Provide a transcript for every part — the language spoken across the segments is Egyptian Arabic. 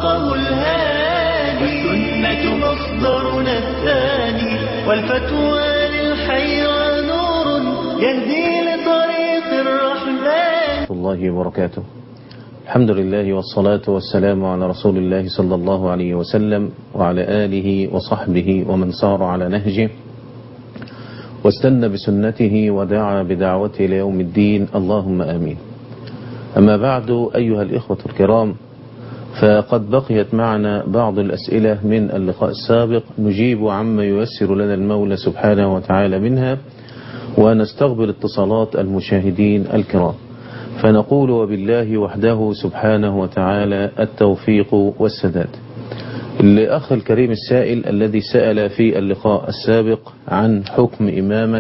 خلقه الهادي والسنة مصدرنا الثاني والفتوى للحيرى نور يهدي لطريق الرحمن ورحمة الله وبركاته الحمد لله والصلاة والسلام على رسول الله صلى الله عليه وسلم وعلى آله وصحبه ومن صار على نهجه واستنى بسنته ودعا بدعوته إلى يوم الدين اللهم آمين أما بعد أيها الإخوة الكرام فقد بقيت معنا بعض الأسئلة من اللقاء السابق نجيب عما ييسر لنا المولى سبحانه وتعالى منها ونستقبل اتصالات المشاهدين الكرام فنقول وبالله وحده سبحانه وتعالى التوفيق والسداد الأخ الكريم السائل الذي سأل في اللقاء السابق عن حكم إمامة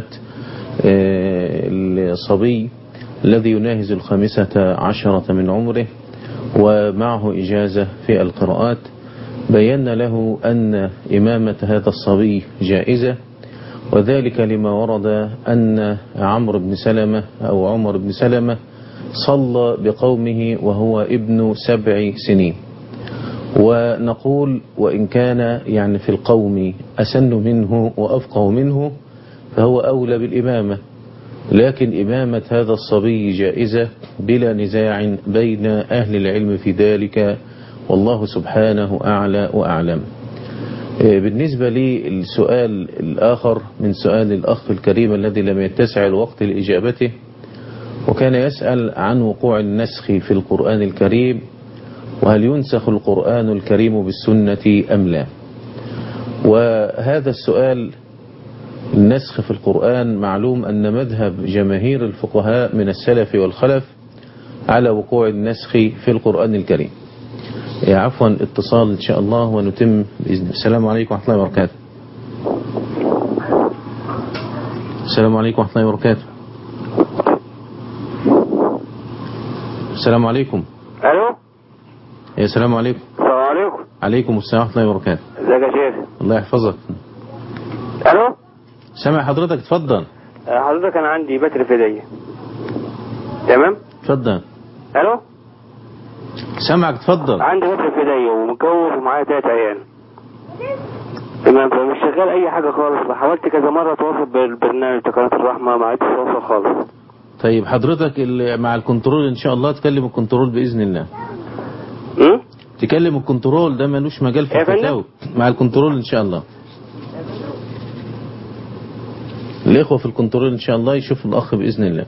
الصبي الذي يناهز الخامسة عشرة من عمره ومعه إجازة في القراءات بينا له أن إمامة هذا الصبي جائزة وذلك لما ورد أن عمرو بن سلمة أو عمر بن سلمة صلى بقومه وهو ابن سبع سنين ونقول وإن كان يعني في القوم أسن منه وأفقه منه فهو أولى بالإمامة لكن إمامة هذا الصبي جائزة بلا نزاع بين أهل العلم في ذلك والله سبحانه أعلى وأعلم بالنسبة للسؤال الآخر من سؤال الأخ الكريم الذي لم يتسع الوقت لإجابته وكان يسأل عن وقوع النسخ في القرآن الكريم وهل ينسخ القرآن الكريم بالسنة أم لا وهذا السؤال النسخ في القرآن معلوم أن مذهب جماهير الفقهاء من السلف والخلف على وقوع النسخ في القرآن الكريم عفوا اتصال إن شاء الله ونتم بإذن السلام عليكم ورحمة الله وبركاته السلام عليكم ورحمة الله وبركاته السلام عليكم الو يا السلام عليكم السلام عليكم عليكم السلام ورحمة الله وبركاته ازيك يا شيخ الله يحفظك الو سامع حضرتك اتفضل آه، حضرتك انا عندي بتر في ايديا تمام اتفضل الو سامعك اتفضل عندي بتر في ايديا ومكوف ومعايا تلات عيال تمام فمش شغال اي حاجه خالص حاولت كذا مره اتواصل بالبرنامج قناه الرحمه ما عرفتش اتواصل خالص طيب حضرتك اللي مع الكنترول ان شاء الله تكلم الكنترول باذن الله امم تكلم الكنترول ده ملوش مجال في يا فندم؟ الفتاوى مع الكنترول ان شاء الله الاخوه في الكنترول ان شاء الله يشوفوا الاخ باذن الله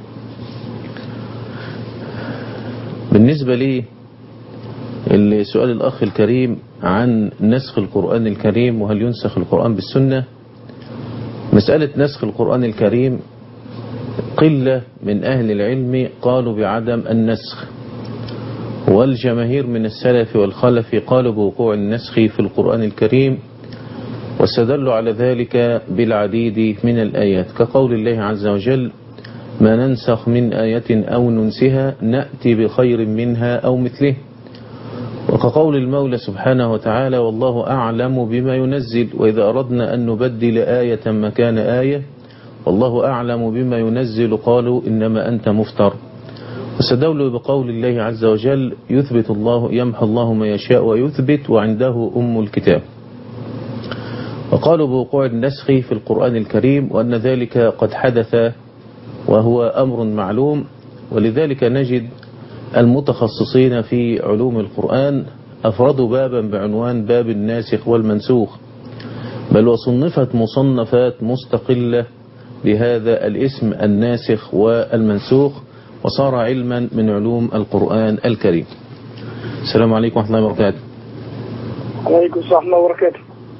بالنسبه لي السؤال الاخ الكريم عن نسخ القران الكريم وهل ينسخ القران بالسنه مساله نسخ القران الكريم قله من اهل العلم قالوا بعدم النسخ والجماهير من السلف والخلف قالوا بوقوع النسخ في القرآن الكريم واستدلوا على ذلك بالعديد من الآيات كقول الله عز وجل ما ننسخ من آية أو ننسها نأتي بخير منها أو مثله وكقول المولى سبحانه وتعالى والله أعلم بما ينزل وإذا أردنا أن نبدل آية مكان آية والله أعلم بما ينزل قالوا إنما أنت مفتر وستدول بقول الله عز وجل يثبت الله يمحو الله ما يشاء ويثبت وعنده أم الكتاب وقالوا بوقوع النسخ في القرآن الكريم وأن ذلك قد حدث وهو أمر معلوم ولذلك نجد المتخصصين في علوم القرآن أفردوا بابا بعنوان باب الناسخ والمنسوخ بل وصنفت مصنفات مستقلة بهذا الاسم الناسخ والمنسوخ وصار علما من علوم القرآن الكريم السلام عليكم ورحمة الله وبركاته عليكم السلام ورحمة الله وبركاته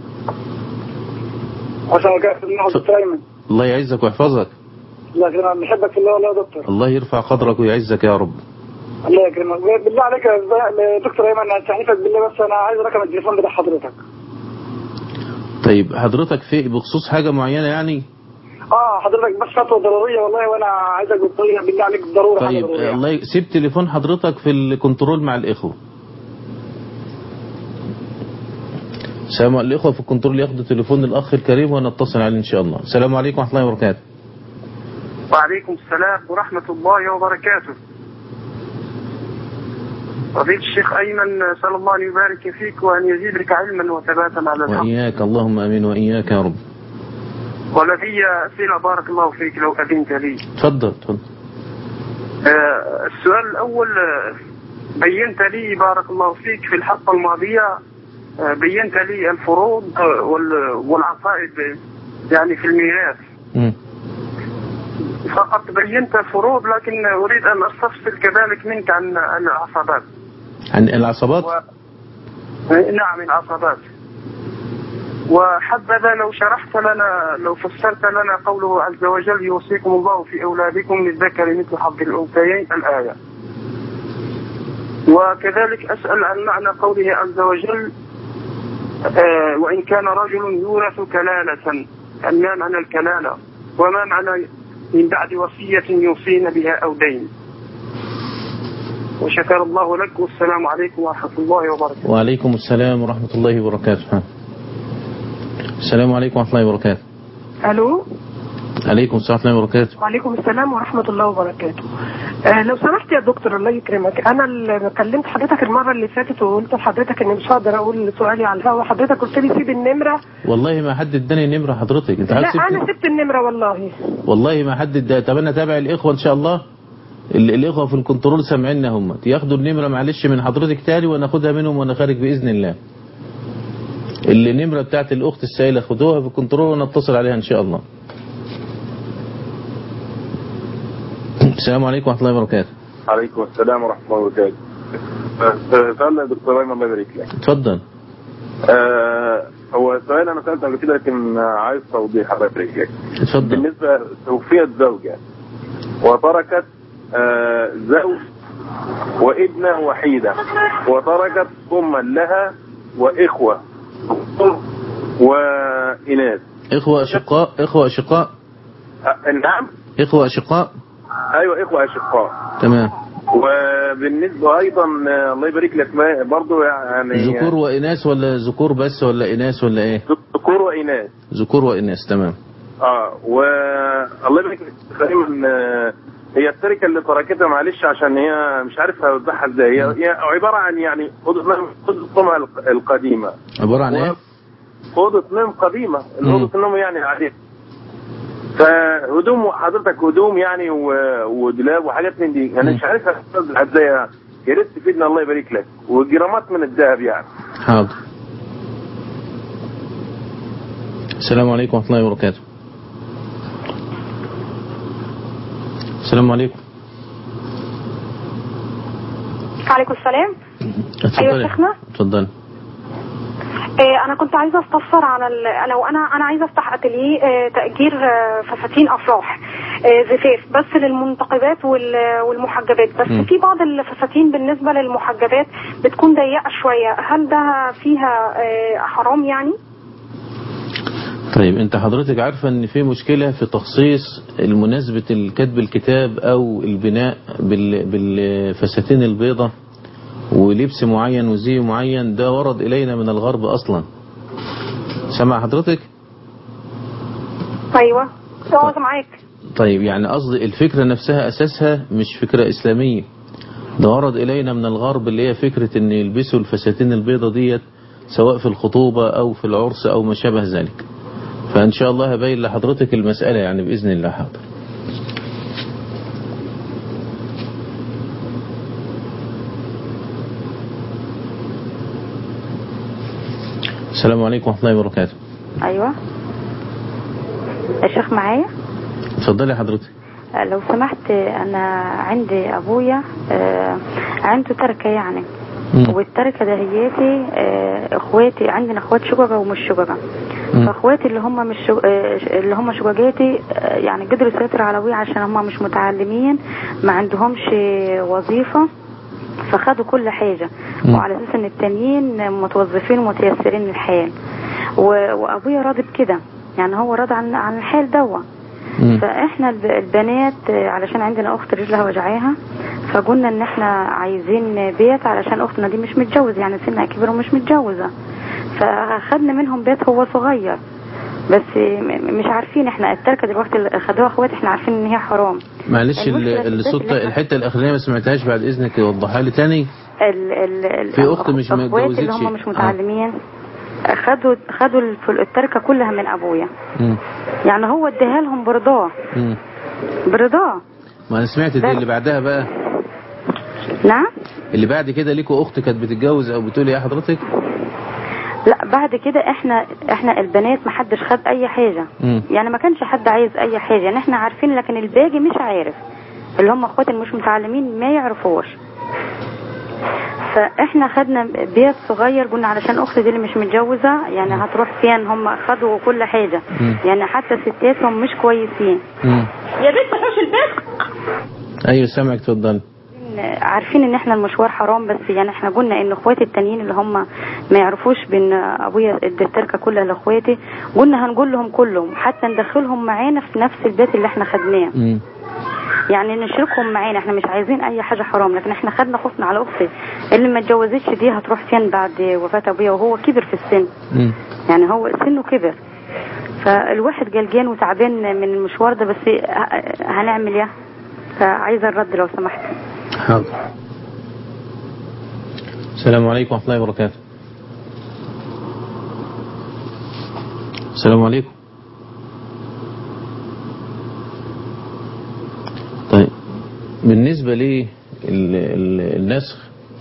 عشان وقعت النهض دكتور أيمن الله يعزك ويحفظك الله يكرمك بنحبك في الله والله يا دكتور الله يرفع قدرك ويعزك يا رب الله يكرمك بالله عليك يا دكتور أيمن استحلفك بالله بس أنا عايز رقم التليفون بتاع حضرتك طيب حضرتك في بخصوص حاجة معينة يعني اه حضرتك بس فتوى ضرورية والله وأنا عايزك بالطريقة بالله عليك ضرورة حاجة طيب ضرورية. الله ي- سيب تليفون حضرتك في الكنترول مع الإخوة سلام الإخوة في الكنترول ياخدوا تليفون الأخ الكريم ونتصل عليه إن شاء الله السلام عليكم ورحمة الله وبركاته وعليكم السلام ورحمة الله وبركاته فضيلة الشيخ أيمن أسأل الله أن يبارك فيك وأن يزيدك علما وثباتا على الحق وإياك اللهم أمين وإياك يا رب ولدي أسئلة بارك الله فيك لو أذنت لي تفضل تفضل آه، السؤال الأول آه، بينت لي بارك الله فيك في الحلقة الماضية آه، بينت لي الفروض آه، وال- والعقائد آه، يعني في الميراث مم. فقط بينت الفروض لكن أريد أن أستفسر كذلك منك عن عن العصبات عن العصبات و... نعم العصبات وحبذا لو شرحت لنا لو فسرت لنا قوله عز وجل يوصيكم الله في أولادكم للذكر مثل حظ الأنثيين الآية وكذلك أسأل عن معنى قوله عز وجل آه وإن كان رجل يورث كلالة أن ما معنى الكلالة وما معنى من بعد وصية يوصين بها أو دين وشكر الله لك والسلام عليكم ورحمة الله وبركاته وعليكم السلام ورحمة الله وبركاته ها. السلام عليكم ورحمة الله وبركاته الو عليكم السلام ورحمة الله وبركاته وعليكم السلام ورحمه الله وبركاته آه لو سمحت يا دكتور الله يكرمك انا اللي كلمت حضرتك المره اللي فاتت وقلت لحضرتك اني مش هقدر اقول سؤالي على الهوا حضرتك قلت لي سيب النمره والله ما حد اداني نمرة حضرتك انت لا عايز انا سبت سبت النمره والله والله ما حد اداني طب انا تابع الاخوة ان شاء الله ال- الاخوة في الكنترول سامعيننا هم ياخدوا النمرة معلش من حضرتك تاني وناخدها منهم وانا خارج باذن الله اللي النمرة بتاعت الاخت السائلة خدوها في الكنترول ونتصل عليها ان شاء الله السلام عليكم ورحمة الله وبركاته عليكم السلام ورحمة الله وبركاته. سؤال يا دكتور ايمن الله يبارك لك. اتفضل آه هو سؤال انا سالته قبل كده لكن عايز توضيح الله يبارك لك. اتفضل بالنسبة توفيت زوجة وتركت آه زوج وابنة وحيدة وتركت أما لها وإخوة وإناث اخوة اشقاء اخوة اشقاء آه نعم اخوة اشقاء أيوة إخوة أشقاء تمام وبالنسبة أيضا آه، الله يبارك لك ما- برضو يعني ذكور وإناث ولا ذكور بس ولا إناث ولا إيه ذكور وإناث ذكور وإناث تمام اه والله يبارك لك تقريبا آه، هي التركه اللي تركتها معلش عشان هي مش عارف اوضحها ازاي هي هي عباره عن يعني اوضه نوم اوضه نومها الق- القديمه عبارة عن إيه اوضه نوم قديمه مم. اوضه النوم يعني عاديه فهدوم حضرتك هدوم يعني و- ودولاب وحاجات من دي انا مم. مش عارف اوضح ازاي يا ريت تفيدنا الله يبارك لك وجرامات من الذهب يعني حاضر السلام عليكم ورحمة الله وبركاته السلام عليكم عليكم السلام اتفضلي شيخنا. اتفضلي إيه انا كنت عايزه استفسر على ال- لو انا انا عايزه افتح اتelier إيه تاجير آه، فساتين افراح إيه زفاف بس للمنتقبات وال- والمحجبات بس مم. في بعض الفساتين بالنسبه للمحجبات بتكون ضيقه شويه هل ده فيها إيه حرام يعني طيب انت حضرتك عارفة ان في مشكلة في تخصيص المناسبة الكتب الكتاب او البناء بال- بالفساتين البيضة ولبس معين وزي معين ده ورد الينا من الغرب اصلا سمع حضرتك ايوه اقعد معاك طيب يعني قصدي الفكرة نفسها أساسها مش فكرة إسلامية ده ورد إلينا من الغرب اللي هي فكرة إن يلبسوا الفساتين البيضة ديت سواء في الخطوبة أو في العرس أو ما شابه ذلك فإن شاء الله هبين لحضرتك المسألة يعني بإذن الله حاضر السلام عليكم ورحمة الله وبركاته ايوه الشيخ معايا اتفضلي حضرتك آه، لو سمحت آه، انا عندي ابويا آه، عنده تركه يعني مم. والتركه دهياتي آه، اخواتي عندنا اخوات شققة ومش شققة مم. فاخواتي اللي هم مش شو... آه، اللي هم شققاتي آه، يعني قدروا يسيطروا على ابويا عشان هم مش متعلمين ما عندهمش وظيفه فخدوا كل حاجة مم. وعلى اساس ان التانيين متوظفين ومتيسرين الحال و- وابويا راضي بكده يعني هو راضي عن عن الحال دوا مم. فاحنا الب- البنات آه، علشان عندنا اخت رجلها وجعاها فقلنا ان احنا عايزين بيت علشان اختنا دي مش متجوزه يعني سنها كبير ومش متجوزه فاخدنا منهم بيت هو صغير بس م- مش عارفين احنا التركه دلوقتي اللي خدوها اخواتي احنا عارفين ان هي حرام معلش ال- المشكلة في البيت الصوت اللي احنا- الحتة الأخرانية ما سمعتهاش بعد إذنك وضحها لي تاني ال ال ال في أخت مش ما اخواتي اللي اتجوزتش. هم مش آه. متعلمين خدوا خدوا الف- التركه كلها من ابويا مم. يعني هو اداها لهم برضاه مم. برضاه ما انا سمعت دي اللي بعدها بقى نعم اللي بعد كده ليكوا اخت كانت بتتجوز او بتقول ايه حضرتك لا بعد كده احنا احنا البنات ما حدش خد اي حاجه مم. يعني ما كانش حد عايز اي حاجه يعني احنا عارفين لكن الباقي مش عارف اللي هم اخواتي اللي مش متعلمين ما يعرفوش فاحنا خدنا بيت صغير قلنا علشان اختي دي اللي مش متجوزه يعني هتروح فين هم خدوا كل حاجه مم. يعني حتى ستاتهم مش كويسين مم. يا بنت حوش البيت ايوه سامعك اتفضل عارفين ان احنا المشوار حرام بس يعني احنا قلنا ان اخواتي التانيين اللي هم ما يعرفوش بان ابويا ادى التركه كلها لاخواتي قلنا هنقول لهم كلهم حتى ندخلهم معانا في نفس البيت اللي احنا خدناه مم. يعني نشركهم معانا احنا مش عايزين اي حاجه حرام لكن احنا خدنا خوفنا على اختي اللي ما اتجوزتش دي هتروح فين بعد وفاه ابويا وهو كبر في السن مم. يعني هو سنه كبر فالواحد جلجان وتعبان من المشوار ده بس ه- هنعمل ايه فعايزه الرد لو سمحت حاضر السلام عليكم ورحمة الله وبركاته السلام عليكم طيب بالنسبة لي ال- ال- النسخ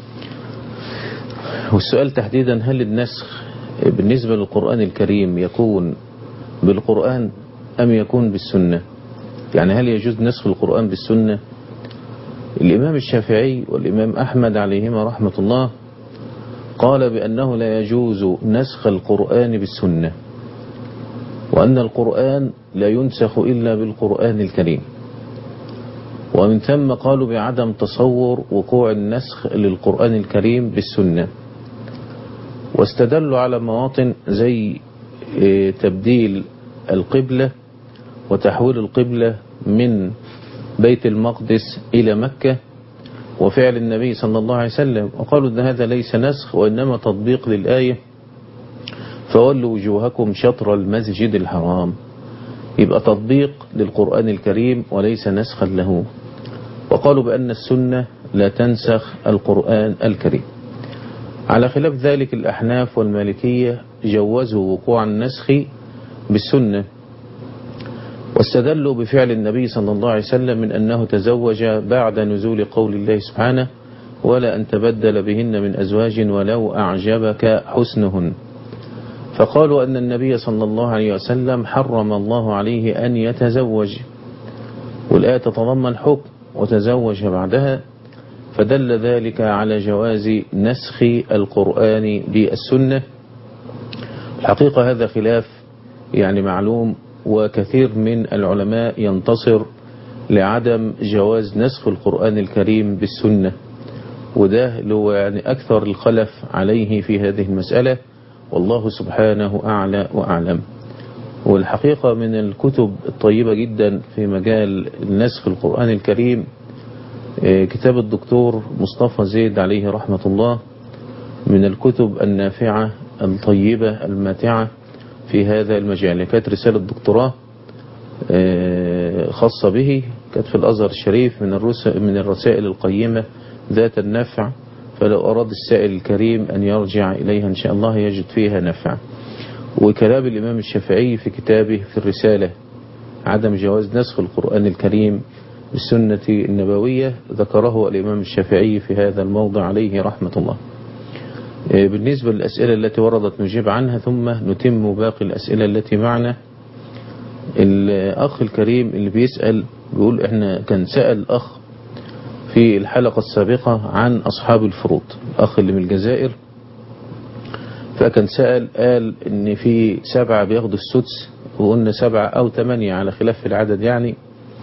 والسؤال تحديدا هل النسخ بالنسبة للقرآن الكريم يكون بالقرآن أم يكون بالسنة يعني هل يجوز نسخ القرآن بالسنة الإمام الشافعي والإمام أحمد عليهما رحمة الله قال بأنه لا يجوز نسخ القرآن بالسنة وأن القرآن لا ينسخ إلا بالقرآن الكريم ومن ثم قالوا بعدم تصور وقوع النسخ للقرآن الكريم بالسنة واستدلوا على مواطن زي إيه، تبديل القبلة وتحويل القبلة من بيت المقدس إلى مكة وفعل النبي صلى الله عليه وسلم وقالوا أن هذا ليس نسخ وإنما تطبيق للآية فولوا وجوهكم شطر المسجد الحرام يبقى تطبيق للقرآن الكريم وليس نسخا له وقالوا بأن السنة لا تنسخ القرآن الكريم على خلاف ذلك الأحناف والمالكية جوزوا وقوع النسخ بالسنة واستدلوا بفعل النبي صلى الله عليه وسلم من أنه تزوج بعد نزول قول الله سبحانه ولا أن تبدل بهن من أزواج ولو أعجبك حسنهن فقالوا أن النبي صلى الله عليه وسلم حرم الله عليه أن يتزوج والآية تتضمن حكم وتزوج بعدها فدل ذلك على جواز نسخ القرآن بالسنة الحقيقة هذا خلاف يعني معلوم وكثير من العلماء ينتصر لعدم جواز نسخ القرآن الكريم بالسنة وده اللي هو يعني أكثر الخلف عليه في هذه المسألة والله سبحانه أعلى وأعلم والحقيقة من الكتب الطيبة جدا في مجال نسخ القرآن الكريم آه، كتاب الدكتور مصطفى زيد عليه رحمة الله من الكتب النافعة الطيبة الماتعة في هذا المجال كانت رسالة دكتوراه آه، خاصة به كانت في الأزهر الشريف من الرس- من الرسائل القيمة ذات النفع فلو أراد السائل الكريم أن يرجع إليها إن شاء الله يجد فيها نفع وكلام الإمام الشافعي في كتابه في الرسالة عدم جواز نسخ القرآن الكريم بالسنة النبوية ذكره الإمام الشافعي في هذا الموضع عليه رحمة الله آه، بالنسبة للأسئلة التي وردت نجيب عنها ثم نتم باقي الأسئلة التي معنا الأخ الكريم اللي بيسأل بيقول احنا كان سأل أخ في الحلقة السابقة عن أصحاب الفروض الأخ اللي من الجزائر فكان سأل قال ان في سبعة بياخدوا السدس وقلنا سبعة أو ثمانية على خلاف في العدد يعني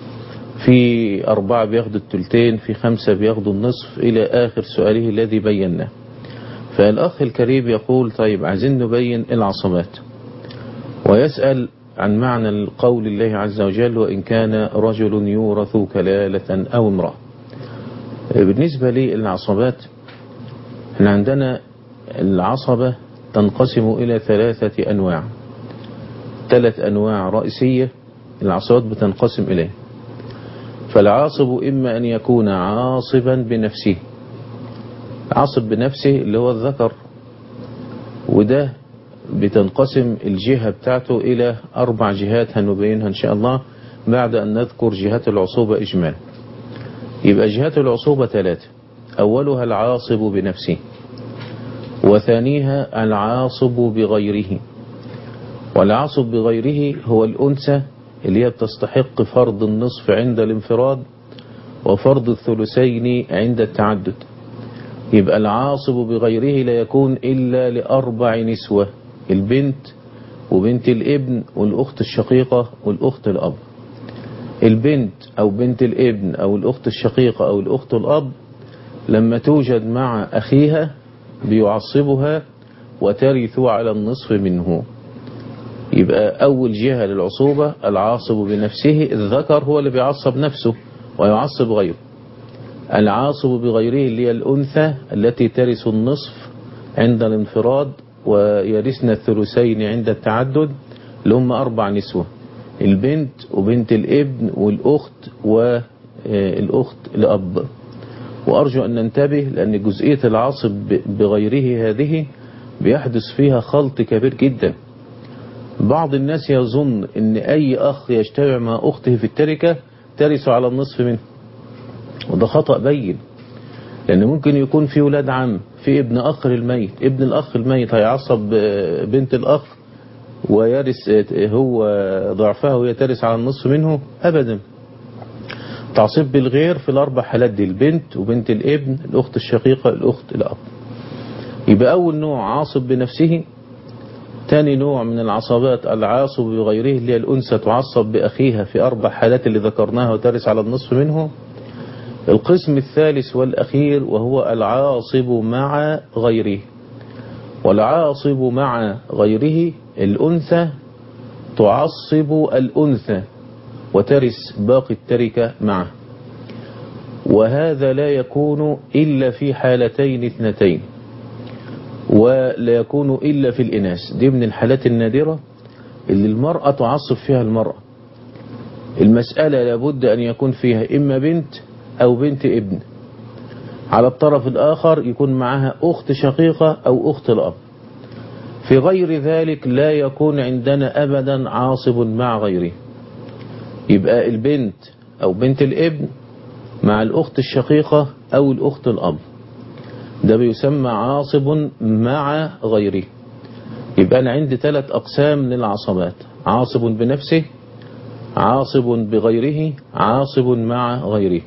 في أربعة بياخدوا التلتين في خمسة بياخدوا النصف إلى آخر سؤاله الذي بيناه فالأخ الكريم يقول طيب عايزين نبين العصبات ويسأل عن معنى القول الله عز وجل وإن كان رجل يورث كلالة أو امرأة بالنسبة للعصبات احنا عندنا العصبة تنقسم إلى ثلاثة أنواع ثلاث أنواع رئيسية العصبات بتنقسم إليه فالعاصب إما أن يكون عاصبا بنفسه عصب بنفسه اللي هو الذكر وده بتنقسم الجهة بتاعته إلى أربع جهات هنبينها إن شاء الله بعد أن نذكر جهات العصوبة إجمالا يبقى جهات العصوبة ثلاثة أولها العاصب بنفسه وثانيها العاصب بغيره والعاصب بغيره هو الأنثى اللي هي بتستحق فرض النصف عند الانفراد وفرض الثلثين عند التعدد يبقى العاصب بغيره لا يكون إلا لأربع نسوة البنت وبنت الابن والأخت الشقيقة والأخت الأب البنت أو بنت الابن أو الأخت الشقيقة أو الأخت الأب لما توجد مع أخيها بيعصبها وترث على النصف منه يبقى أول جهة للعصوبة العاصب بنفسه الذكر هو اللي بيعصب نفسه ويعصب غيره العاصب بغيره اللي هي الأنثى التي ترث النصف عند الانفراد ويرثن الثلثين عند التعدد اللي هم أربع نسوة البنت وبنت الابن والأخت والأخت الأب وأرجو أن ننتبه لأن جزئية العاصب بغيره هذه بيحدث فيها خلط كبير جدا بعض الناس يظن أن أي أخ يجتمع مع أخته في التركة ترث على النصف منه وده خطأ بين لأن ممكن يكون في ولاد عم في ابن أخ للميت ابن الأخ الميت هيعصب بنت الأخ ويرث هو ضعفها وهي ترث على النصف منه أبدا تعصيب بالغير في الأربع حالات دي البنت وبنت الابن الأخت الشقيقة الأخت الأب يبقى أول نوع عاصب بنفسه تاني نوع من العصبات العاصب بغيره اللي هي الأنثى تعصب بأخيها في أربع حالات اللي ذكرناها وترث على النصف منه القسم الثالث والأخير وهو العاصب مع غيره والعاصب مع غيره الأنثى تعصب الأنثى وترث باقي التركة معه وهذا لا يكون إلا في حالتين اثنتين ولا يكون إلا في الإناث دي من الحالات النادرة اللي المرأة تعصب فيها المرأة المسألة لابد أن يكون فيها إما بنت أو بنت ابن على الطرف الآخر يكون معها أخت شقيقة أو أخت الأب في غير ذلك لا يكون عندنا أبدا عاصب مع غيره يبقى البنت أو بنت الابن مع الأخت الشقيقة أو الأخت الأب ده بيسمى عاصب مع غيره يبقى أنا عندي ثلاث أقسام من العصبات عاصب بنفسه عاصب بغيره عاصب مع غيره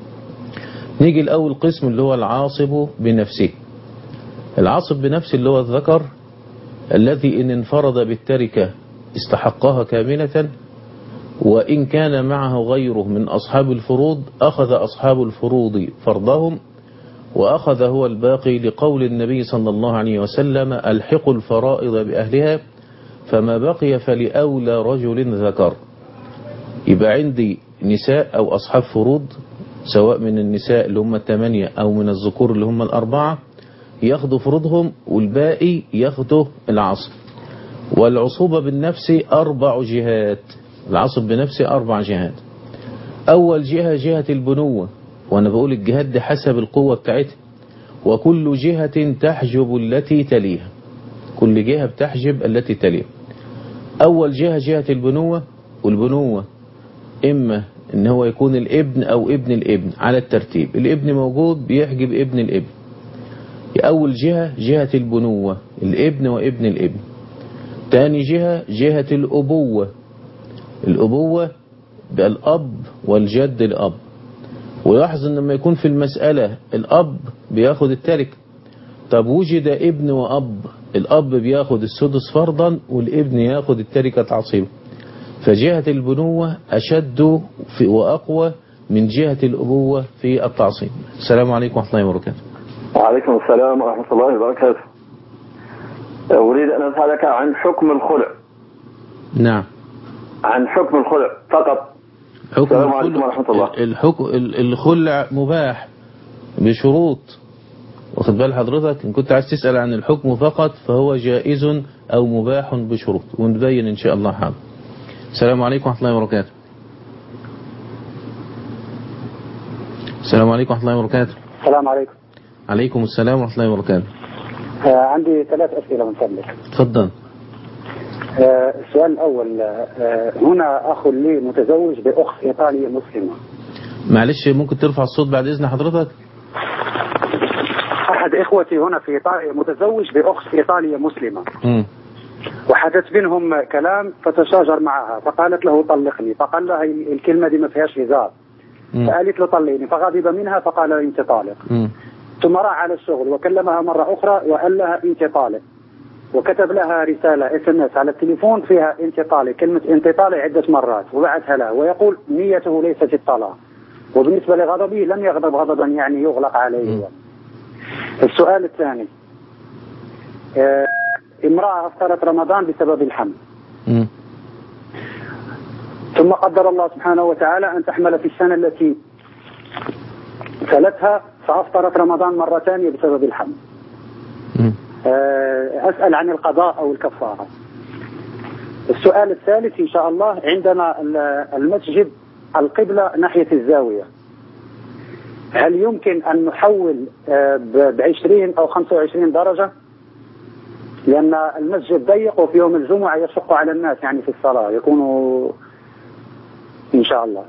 نيجي الأول قسم اللي هو العاصب بنفسه العاصب بنفسه اللي هو الذكر الذي إن انفرد بالتركة استحقها كاملة وإن كان معه غيره من أصحاب الفروض أخذ أصحاب الفروض فرضهم وأخذ هو الباقي لقول النبي صلى الله عليه وسلم الحق الفرائض بأهلها فما بقي فلأولى رجل ذكر يبقى عندي نساء أو أصحاب فروض سواء من النساء اللي هم الثمانية أو من الذكور اللي هم الأربعة ياخدوا فروضهم والباقي ياخدوا العصب والعصوبة بالنفس أربع جهات العصب بنفسه أربع جهات أول جهة جهة البنوة وأنا بقول الجهات دي حسب القوة بتاعتها وكل جهة تحجب التي تليها كل جهة بتحجب التي تليها أول جهة جهة البنوة والبنوة إما إن هو يكون الابن أو ابن الابن على الترتيب الابن موجود بيحجب ابن الابن أول جهة جهة البنوة الابن وابن الابن تاني جهة جهة الأبوة الأبوة بالأب والجد الأب ويلاحظ ان لما يكون في المسألة الأب بياخد التركة طب وجد ابن وأب الأب بياخد السدس فرضا والابن ياخد التركة تعصيبا فجهة البنوة أشد في وأقوى من جهة الأبوة في التعصيب السلام عليكم ورحمة الله وبركاته وعليكم السلام ورحمة الله وبركاته أريد أن أسألك عن حكم الخلع نعم عن حكم الخلع فقط حكم السلام عليكم ورحمة الله الحكم الخلع مباح بشروط واخد بال حضرتك ان كنت عايز تسأل عن الحكم فقط فهو جائز او مباح بشروط ونبين ان شاء الله حاضر السلام عليكم ورحمة الله وبركاته السلام عليكم ورحمة الله وبركاته السلام عليكم عليكم السلام ورحمة الله وبركاته آه عندي ثلاث أسئلة من فضلك تفضل آه السؤال الأول آه هنا أخ لي متزوج بأخت إيطالية مسلمة معلش ممكن ترفع الصوت بعد إذن حضرتك أحد إخوتي هنا في إيطاليا متزوج بأخت إيطالية مسلمة مم. وحدث بينهم كلام فتشاجر معها فقالت له طلقني فقال لها هي الكلمة دي ما فيهاش هزار مم. فقالت له طلقني فغضب منها فقال لها أنت طالق مم. ثم راح على الشغل وكلمها مرة أخرى وقال لها أنت طالق وكتب لها رسالة اس ام اس على التليفون فيها انت طالق كلمة انت طالق عدة مرات وبعثها لها ويقول نيته ليست الطلاق وبالنسبة لغضبه لم يغضب غضبا يعني يغلق عليه السؤال الثاني آه، امرأة أفطرت رمضان بسبب الحمل مم. ثم قدر الله سبحانه وتعالى أن تحمل في السنة التي تلتها فأفطرت رمضان مرة ثانية بسبب الحمل مم. آه، أسأل عن القضاء أو الكفارة السؤال الثالث إن شاء الله عندنا ال- المسجد القبلة ناحية الزاوية هل يمكن أن نحول ب 20 أو 25 درجة لأن المسجد ضيق وفي يوم الجمعة يشق على الناس يعني في الصلاة يكونوا إن شاء الله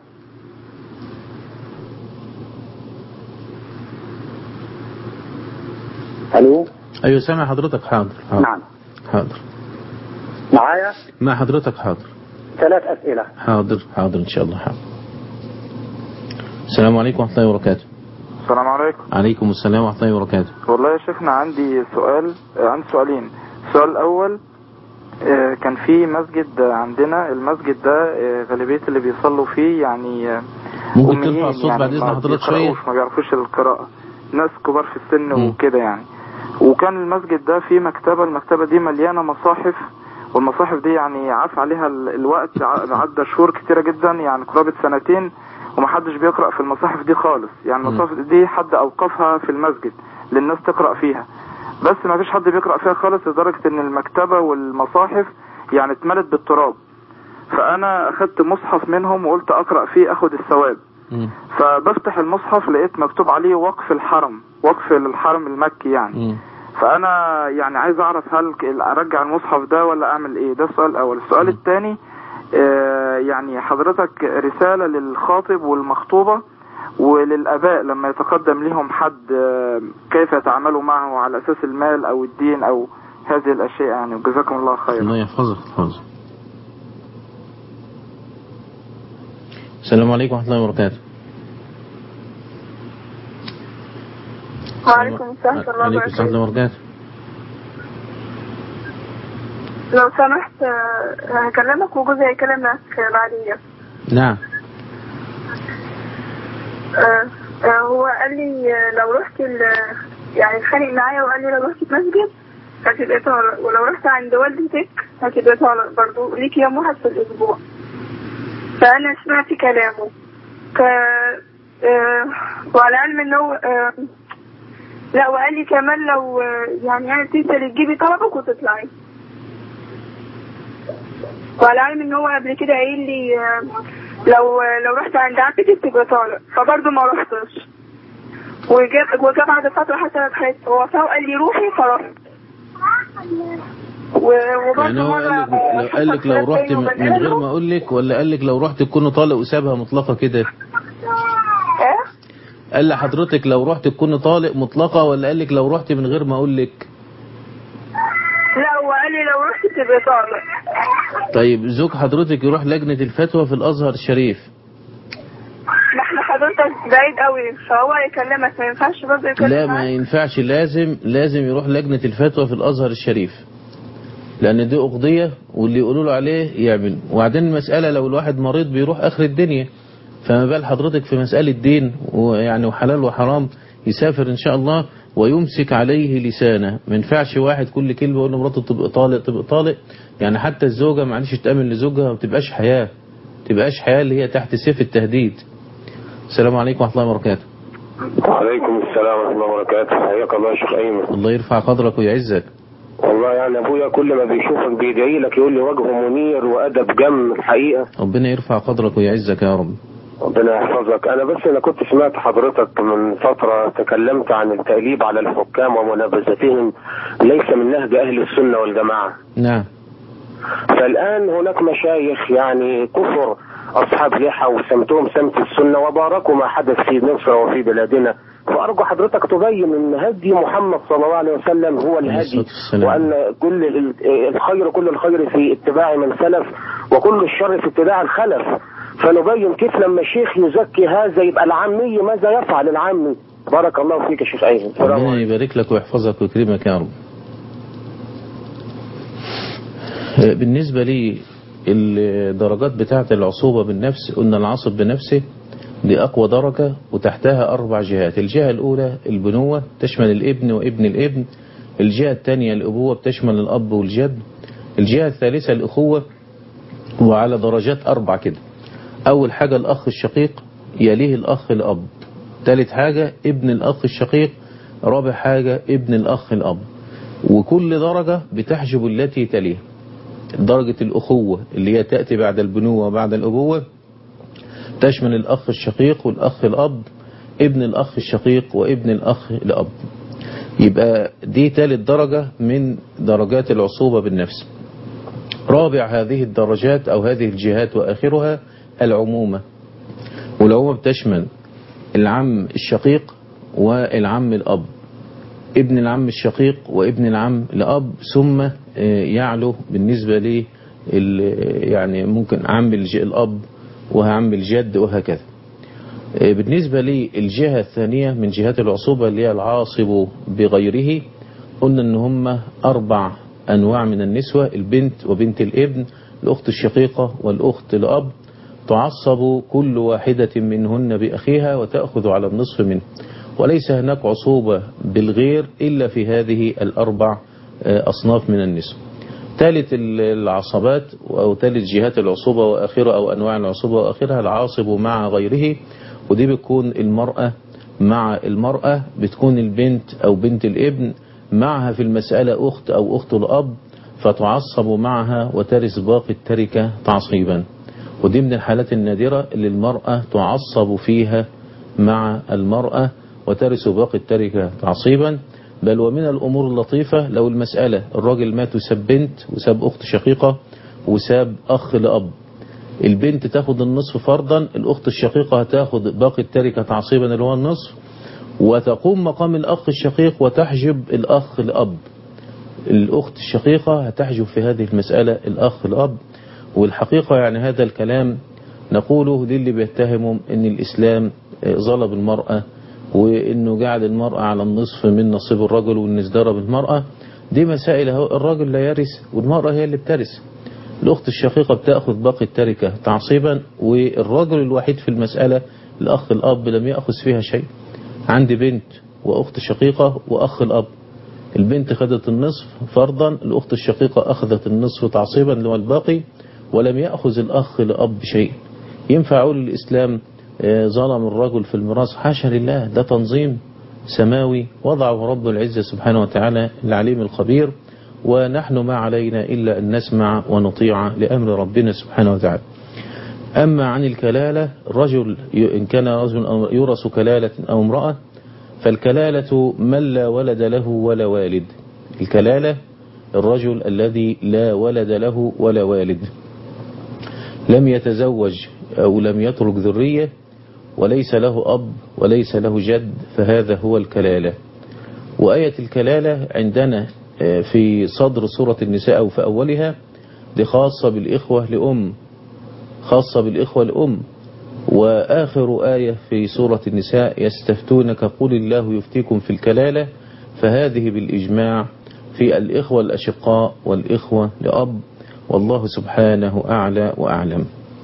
ألو أيوة سامع حضرتك حاضر حاضر نعم حاضر معايا مع حضرتك حاضر ثلاث أسئلة حاضر حاضر إن شاء الله حاضر السلام عليكم ورحمة الله وبركاته السلام عليكم عليكم السلام ورحمة الله وبركاته والله يا شيخنا عندي سؤال آه، عندي سؤالين السؤال الأول آه، كان في مسجد عندنا المسجد ده آه، غالبية اللي بيصلوا فيه يعني آه، ممكن أميين ترفع الصوت بعد إذن ما حضرتك شوية بيقرأوش، ما بيعرفوش القراءة ناس كبار في السن مم. وكده يعني وكان المسجد ده فيه مكتبة المكتبة دي مليانة مصاحف والمصاحف دي يعني عاف عليها ال- الوقت ع- عدى شهور كتيرة جدا يعني قرابة سنتين ومحدش بيقرأ في المصاحف دي خالص يعني المصاحف دي حد أوقفها في المسجد للناس تقرأ فيها بس ما فيش حد بيقرأ فيها خالص لدرجة ان المكتبة والمصاحف يعني اتملت بالتراب فانا اخدت مصحف منهم وقلت اقرأ فيه اخد الثواب مم. فبفتح المصحف لقيت مكتوب عليه وقف الحرم وقف الحرم المكي يعني مم. فانا يعني عايز اعرف هل ك- ارجع المصحف ده ولا اعمل ايه ده السؤال الاول السؤال مم. الثاني آه يعني حضرتك رسالة للخاطب والمخطوبة وللاباء لما يتقدم لهم حد آه كيف يتعاملوا معه على اساس المال او الدين او هذه الاشياء يعني وجزاكم الله خيرا الله يحفظك يحفظك السلام عليكم ورحمة الله وبركاته وعليكم السلام ورحمة الله عليكم السلام ورحمة الله وبركاته وبركاته لو سمحت آه، هكلمك وجوزي هيكلمك بعدين نعم آه، آه، هو قال لي آه، لو رحت ال يعني اتخانق معايا وقال لي لو رحت المسجد هتبقى طالق ولو رحت عند والدتك هتبقى طالق برضه ليك يوم واحد في الأسبوع فأنا سمعت كلامه ك آه، وعلى علم إن هو آه، لا وقال لي كمان لو آه، يعني يعني تنسى تجيبي طلبك وتطلعي وعلى علم ان هو قبل كده قايل لي آه، لو لو رحت عند عمتك تبقى طالق فبرضه ما رحتش وجاب وجاب بعد فتره حتى اتخانقت هو فقال لي روحي فرحت و- وبرضه يعني هو قال لك مرة لو قال لك لو حصل رحت بيني من وبين من غير أهله. ما اقول لك ولا قال لك لو رحت تكون طالق وسابها مطلقة كده ايه قال لحضرتك لو رحت تكون طالق مطلقة ولا قال لك لو رحت من غير ما اقول لك لا هو قال لي لو رحت تبقى طالق طيب زوج حضرتك يروح لجنة الفتوى في الازهر الشريف ما احنا حضرتك بعيد قوي فهو يكلمك ما ينفعش برضه يكلم لا ما معاك. ينفعش لازم لازم يروح لجنة الفتوى في الازهر الشريف لان دي اقضية واللي يقولوا له عليه يعمل وبعدين المسألة لو الواحد مريض بيروح اخر الدنيا فما بال حضرتك في مسألة دين ويعني وحلال وحرام يسافر ان شاء الله ويمسك عليه لسانه ما ينفعش واحد كل كلمة يقول لمراته تبقى طالق تبقى طالق يعني حتى الزوجة معلش تأمن لزوجها ما بتبقاش حياة ما تبقاش حياة اللي هي تحت سيف التهديد السلام عليكم ورحمة الله وبركاته وعليكم السلام ورحمة الله وبركاته حياك الله يا شيخ أيمن الله يرفع قدرك ويعزك والله يعني أبويا كل ما بيشوفك بيدعي لك يقول لي وجهه منير وأدب جم الحقيقة ربنا يرفع قدرك ويعزك يا رب ربنا يحفظك انا بس انا كنت سمعت حضرتك من فتره تكلمت عن التأليب على الحكام ومنابذتهم ليس من نهج اهل السنه والجماعه نعم فالان هناك مشايخ يعني كفر اصحاب لحى وسمتهم سمت السنه وباركوا ما حدث في مصر وفي بلادنا فارجو حضرتك تبين ان هدي محمد صلى الله عليه وسلم هو الهدي وان كل ال- الخير كل الخير في اتباع من سلف وكل الشر في اتباع الخلف فنبين كيف لما الشيخ يزكي هذا يبقى العامي ماذا يفعل العامي بارك الله فيك يا شيخ ايمن السلام ربنا يبارك لك ويحفظك ويكرمك يا رب بالنسبة لي الدرجات بتاعة العصوبة بالنفس قلنا العصب بنفسه دي أقوى درجة وتحتها أربع جهات الجهة الأولى البنوة تشمل الابن وابن الابن الجهة الثانية الأبوة بتشمل الأب والجد الجهة الثالثة الأخوة وعلى درجات أربع كده أول حاجة الأخ الشقيق يليه الأخ الأب ثالث حاجة ابن الأخ الشقيق رابع حاجة ابن الأخ الأب وكل درجة بتحجب التي تليها درجة الأخوة اللي هي تأتي بعد البنوة وبعد الأبوة تشمل الأخ الشقيق والأخ الأب ابن الأخ الشقيق وابن الأخ الأب يبقى دي ثالث درجة من درجات العصوبة بالنفس رابع هذه الدرجات أو هذه الجهات وآخرها العمومة والعمومة بتشمل العم الشقيق والعم الأب ابن العم الشقيق وابن العم الأب ثم يعلو بالنسبة لي يعني ممكن عم الأب وعم الجد وهكذا بالنسبة لي الجهة الثانية من جهات العصوبة اللي هي العاصب بغيره قلنا ان هم أربع أنواع من النسوة البنت وبنت الابن الأخت الشقيقة والأخت الأب تعصب كل واحدة منهن بأخيها وتأخذ على النصف منه وليس هناك عصوبة بالغير إلا في هذه الأربع أصناف من النسوة ثالث العصبات أو ثالث جهات العصوبة وآخرها أو أنواع العصوبة وآخرها العاصب مع غيره ودي بتكون المرأة مع المرأة بتكون البنت أو بنت الابن معها في المسألة أخت أو أخت الأب فتعصب معها وترث باقي التركة تعصيبا ودي من الحالات النادرة اللي المرأة تعصب فيها مع المرأة وترث باقي التركة تعصيبا بل ومن الأمور اللطيفة لو المسألة الراجل مات وساب بنت وساب أخت شقيقة وساب أخ لأب البنت تاخد النصف فرضا الأخت الشقيقة هتاخد باقي التركة تعصيبا اللي هو النصف وتقوم مقام الأخ الشقيق وتحجب الأخ الأب الأخت الشقيقة هتحجب في هذه المسألة الأخ الأب والحقيقة يعني هذا الكلام نقوله للي بيتهموا ان الإسلام ظلم المرأة وانه جعل المرأة على النصف من نصيب الرجل وان ازدرب المرأة دي مسائل الرجل لا يرث والمرأة هي اللي بترث الأخت الشقيقة بتأخذ باقي التركة تعصيبا والرجل الوحيد في المسألة الأخ الأب لم يأخذ فيها شيء عندي بنت وأخت شقيقة وأخ الأب البنت خدت النصف فرضا الأخت الشقيقة أخذت النصف تعصيبا اللي هو الباقي ولم يأخذ الأخ لأب شيء ينفع أقول الإسلام ظلم الرجل في الميراث حاشا لله ده تنظيم سماوي وضعه رب العزة سبحانه وتعالى العليم الخبير ونحن ما علينا إلا أن نسمع ونطيع لأمر ربنا سبحانه وتعالى أما عن الكلالة رجل إن كان رجل يورث كلالة أو امرأة فالكلالة من لا ولد له ولا والد الكلالة الرجل الذي لا ولد له ولا والد لم يتزوج أو لم يترك ذرية وليس له أب وليس له جد فهذا هو الكلالة وآية الكلالة عندنا في صدر سورة النساء أو في أولها دي خاصة بالإخوة لأم خاصة بالإخوة لأم وآخر آية في سورة النساء يستفتونك قل الله يفتيكم في الكلالة فهذه بالإجماع في الإخوة الأشقاء والإخوة لأب والله سبحانه أعلى وأعلم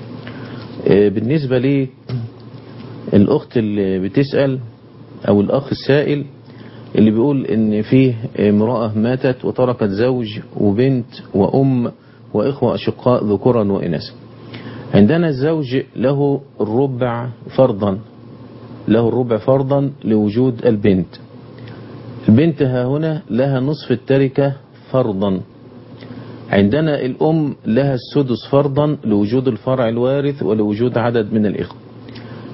بالنسبة لي الأخت اللي بتسأل أو الأخ السائل اللي بيقول ان فيه امرأة ماتت وتركت زوج وبنت وأم وإخوة أشقاء ذكورا وإناثا عندنا الزوج له الربع فرضا له الربع فرضا لوجود البنت البنت ها هنا لها نصف التركة فرضا عندنا الأم لها السدس فرضا لوجود الفرع الوارث ولوجود عدد من الإخوة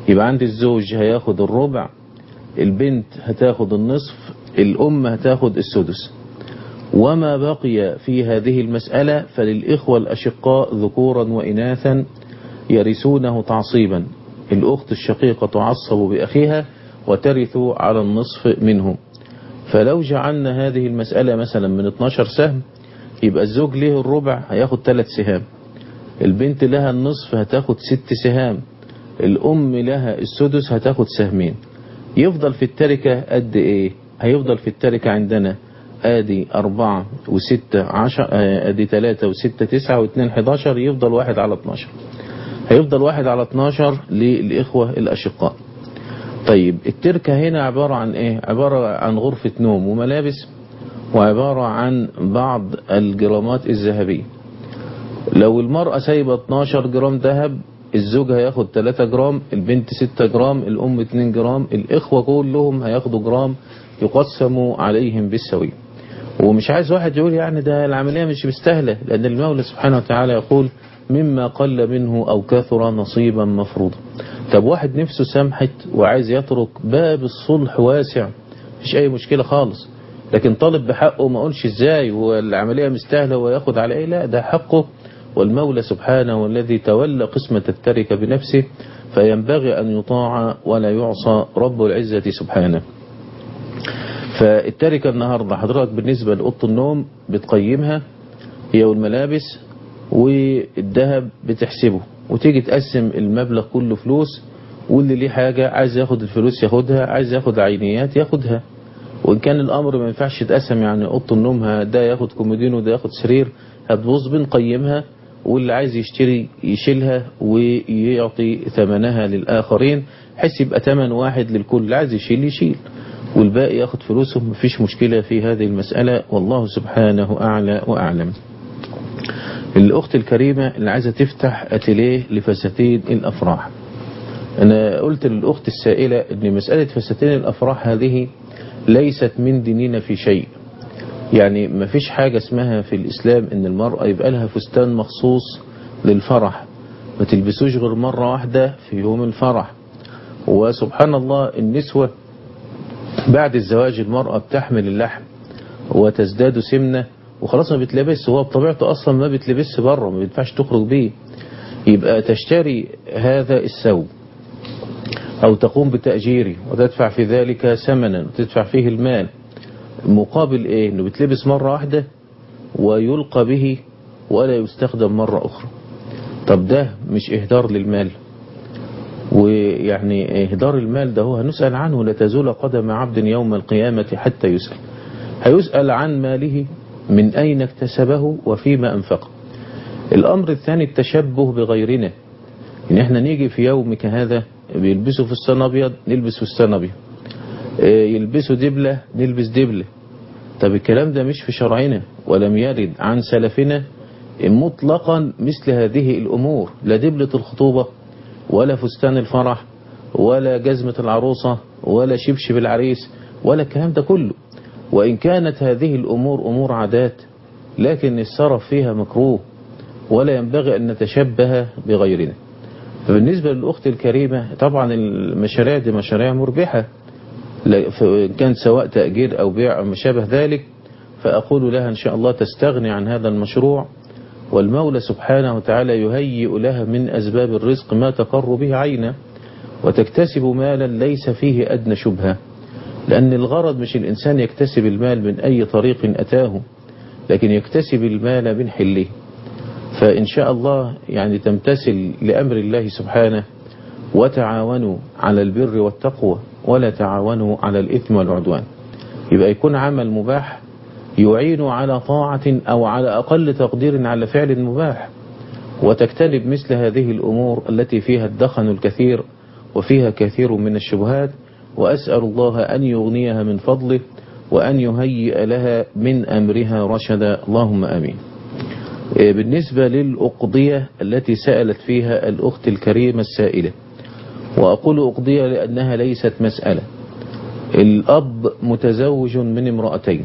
يبقى عند الزوج هياخد الربع البنت هتاخد النصف الأم هتاخد السدس وما بقي في هذه المسألة فللإخوة الأشقاء ذكورا وإناثا يرثونه تعصيبا الأخت الشقيقة تعصب بأخيها وترث على النصف منهم فلو جعلنا هذه المسألة مثلا من 12 سهم يبقى الزوج له الربع هياخد 3 سهام البنت لها النصف هتاخد 6 سهام الأم لها السدس هتاخد سهمين يفضل في التركة قد ايه هيفضل في التركة عندنا ادي اربعة وستة عشر ادي تلاتة وستة تسعة واثنين حداشر يفضل واحد على اتناشر هيفضل واحد على اتناشر للإخوة الأشقاء طيب التركة هنا عبارة عن ايه عبارة عن غرفة نوم وملابس وعبارة عن بعض الجرامات الذهبية لو المرأة سايبة 12 جرام ذهب الزوج هياخد 3 جرام البنت 6 جرام الأم 2 جرام الإخوة كلهم هياخدوا جرام يقسم عليهم بالسوي ومش عايز واحد يقول يعني ده العملية مش مستاهلة لأن المولى سبحانه وتعالى يقول مما قل منه أو كثر نصيبا مفروضا طب واحد نفسه سمحت وعايز يترك باب الصلح واسع مفيش أي مشكلة خالص لكن طالب بحقه ما قولش ازاي والعملية مستاهلة وياخد على ايه لا ده حقه والمولى سبحانه والذي تولى قسمة التركة بنفسه فينبغي أن يطاع ولا يعصى رب العزة سبحانه فالتركة النهاردة حضرتك بالنسبة لأوضة النوم بتقيمها هي والملابس والذهب بتحسبه وتيجي تقسم المبلغ كله فلوس واللي ليه حاجة عايز ياخد الفلوس ياخدها عايز ياخد عينيات ياخدها وإن كان الأمر ما ينفعش يتقسم يعني أوضة النوم ده ياخد كومودين وده ياخد سرير هتبص بنقيمها واللي عايز يشتري يشيلها ويعطي ثمنها للآخرين حيث يبقى ثمن واحد للكل اللي عايز يشيل يشيل والباقي ياخد فلوسه مفيش مشكلة في هذه المسألة والله سبحانه أعلى وأعلم الأخت الكريمة اللي عايزة تفتح أتليه لفساتين الأفراح أنا قلت للأخت السائلة أن مسألة فساتين الأفراح هذه ليست من ديننا في شيء يعني ما فيش حاجة اسمها في الإسلام أن المرأة يبقى لها فستان مخصوص للفرح ما تلبسوش غير مرة واحدة في يوم الفرح وسبحان الله النسوة بعد الزواج المرأة بتحمل اللحم وتزداد سمنة وخلاص ما بتلبس هو بطبيعته أصلا ما بتلبس بره ما بينفعش تخرج بيه يبقى تشتري هذا الثوب أو تقوم بتأجيره وتدفع في ذلك ثمنا وتدفع فيه المال مقابل إيه إنه بتلبس مرة واحدة ويلقى به ولا يستخدم مرة أخرى طب ده مش إهدار للمال ويعني إهدار المال ده هو هنسأل عنه لا تزول قدم عبد يوم القيامة حتى يسأل هيسأل عن ماله من أين اكتسبه وفيما أنفقه الأمر الثاني التشبه بغيرنا إن إحنا نيجي في يوم كهذا بيلبسوا فستان أبيض نلبس فستان أبيض يلبسوا دبلة نلبس دبلة طب الكلام ده مش في شرعنا ولم يرد عن سلفنا مطلقا مثل هذه الأمور لا دبلة الخطوبة ولا فستان الفرح ولا جزمة العروسة ولا شبشب العريس ولا الكلام ده كله وإن كانت هذه الأمور أمور عادات لكن السرف فيها مكروه ولا ينبغي أن نتشبه بغيرنا فبالنسبة للأخت الكريمة طبعا المشاريع دي مشاريع مربحة كان سواء تأجير أو بيع أو ما شابه ذلك فأقول لها إن شاء الله تستغني عن هذا المشروع والمولى سبحانه وتعالى يهيئ لها من أسباب الرزق ما تقر به عينه وتكتسب مالا ليس فيه أدنى شبهة لأن الغرض مش الإنسان يكتسب المال من أي طريق أتاه لكن يكتسب المال من حله فإن شاء الله يعني تمتثل لأمر الله سبحانه وتعاونوا على البر والتقوى ولا تعاونوا على الإثم والعدوان يبقى يكون عمل مباح يعين على طاعة أو على أقل تقدير على فعل مباح وتجتنب مثل هذه الأمور التي فيها الدخن الكثير وفيها كثير من الشبهات وأسأل الله أن يغنيها من فضله وأن يهيئ لها من أمرها رشدا اللهم أمين بالنسبة للأقضية التي سألت فيها الأخت الكريمة السائلة وأقول أقضية لأنها ليست مسألة الأب متزوج من امرأتين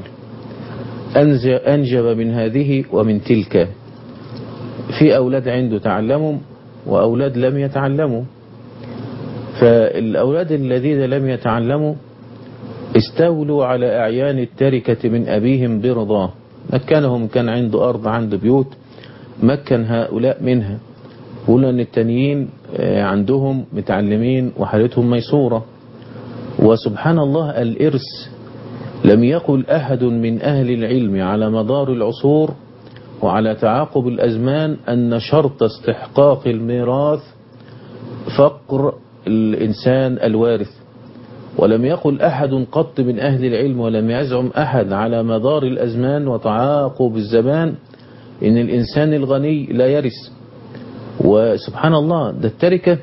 أنجب من هذه ومن تلك في أولاد عنده تعلموا وأولاد لم يتعلموا فالأولاد الذين لم يتعلموا استولوا على أعيان التركة من أبيهم برضاه مكنهم كان عنده أرض عنده بيوت مكن هؤلاء منها قلنا أن التانيين عندهم متعلمين وحالتهم ميسورة وسبحان الله الإرث لم يقل أحد من أهل العلم على مدار العصور وعلى تعاقب الأزمان أن شرط استحقاق الميراث فقر الإنسان الوارث ولم يقل أحد قط من أهل العلم ولم يزعم أحد على مدار الأزمان وتعاقب الزمان إن الإنسان الغني لا يرث وسبحان الله ده التركة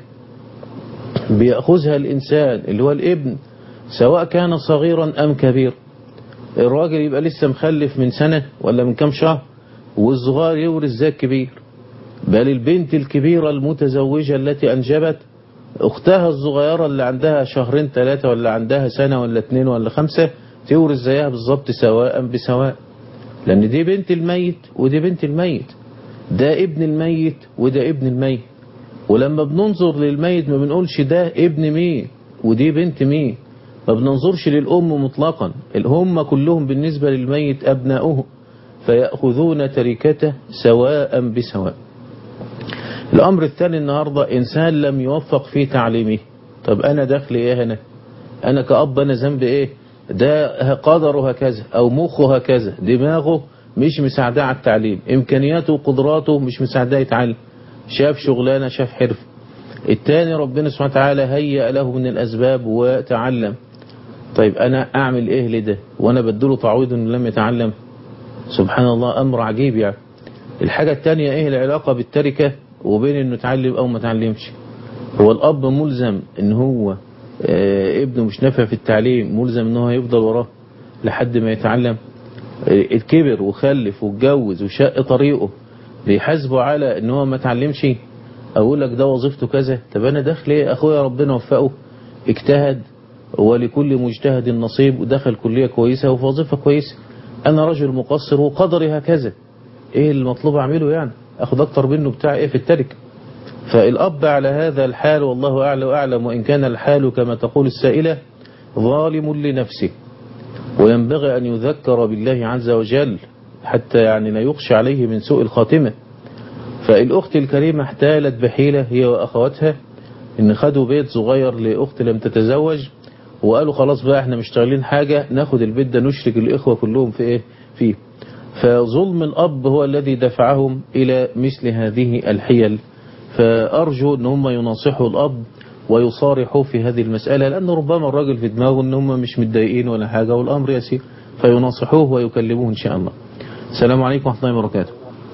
بيأخذها الإنسان اللي هو الابن سواء كان صغيرا أم كبير الراجل يبقى لسه مخلف من سنة ولا من كام شهر والصغار يورث زي الكبير بل البنت الكبيرة المتزوجة التي أنجبت أختها الصغيرة اللي عندها شهرين ثلاثة ولا عندها سنة ولا اتنين ولا خمسة تورث زيها بالظبط سواء بسواء لأن دي بنت الميت ودي بنت الميت ده ابن الميت وده ابن الميت ولما بننظر للميت ما بنقولش ده ابن مين ودي بنت مين ما بننظرش للأم مطلقا الهم كلهم بالنسبة للميت أبناؤه فيأخذون تركته سواء بسواء الأمر الثاني النهاردة إنسان لم يوفق في تعليمه طب أنا دخلي إيه هنا أنا كأب أنا ذنب إيه ده قدره هكذا أو مخه هكذا دماغه مش مساعدة على التعليم إمكانياته وقدراته مش مساعدة يتعلم شاف شغلانة شاف حرف التاني ربنا سبحانه وتعالى هيأ له من الأسباب وتعلم طيب أنا أعمل إيه لده وأنا بدله تعويض إنه لم يتعلم سبحان الله أمر عجيب يعني الحاجة التانية إيه العلاقة بالتركة وبين إنه يتعلم أو ما تعلمش هو الأب ملزم إن هو آه ابنه مش نافع في التعليم ملزم إن هو يفضل وراه لحد ما يتعلم الكبر وخلف واتجوز وشق طريقه بيحاسبه على ان هو ما اتعلمش اقول لك ده وظيفته كذا طب انا داخل ايه اخويا ربنا وفقه اجتهد ولكل مجتهد نصيب ودخل كلية كويسة وفي وظيفة كويسة انا رجل مقصر وقدري هكذا ايه المطلوب اعمله يعني اخد اكتر منه بتاع ايه في التركة فالاب على هذا الحال والله اعلى واعلم وان كان الحال كما تقول السائلة ظالم لنفسه وينبغي أن يذكر بالله عز وجل حتى يعني لا يخشى عليه من سوء الخاتمة فالأخت الكريمة احتالت بحيلة هي وأخواتها إن خدوا بيت صغير لأخت لم تتزوج وقالوا خلاص بقى احنا مشتغلين حاجة ناخد البيت ده نشرك الإخوة كلهم في إيه فيه فظلم الأب هو الذي دفعهم إلى مثل هذه الحيل فأرجو أن هم يناصحوا الأب ويصارحوا في هذه المسألة لأن ربما الراجل في دماغه أن هم مش متضايقين ولا حاجة والأمر يسير فيناصحوه ويكلموه إن شاء الله السلام عليكم ورحمة الله وبركاته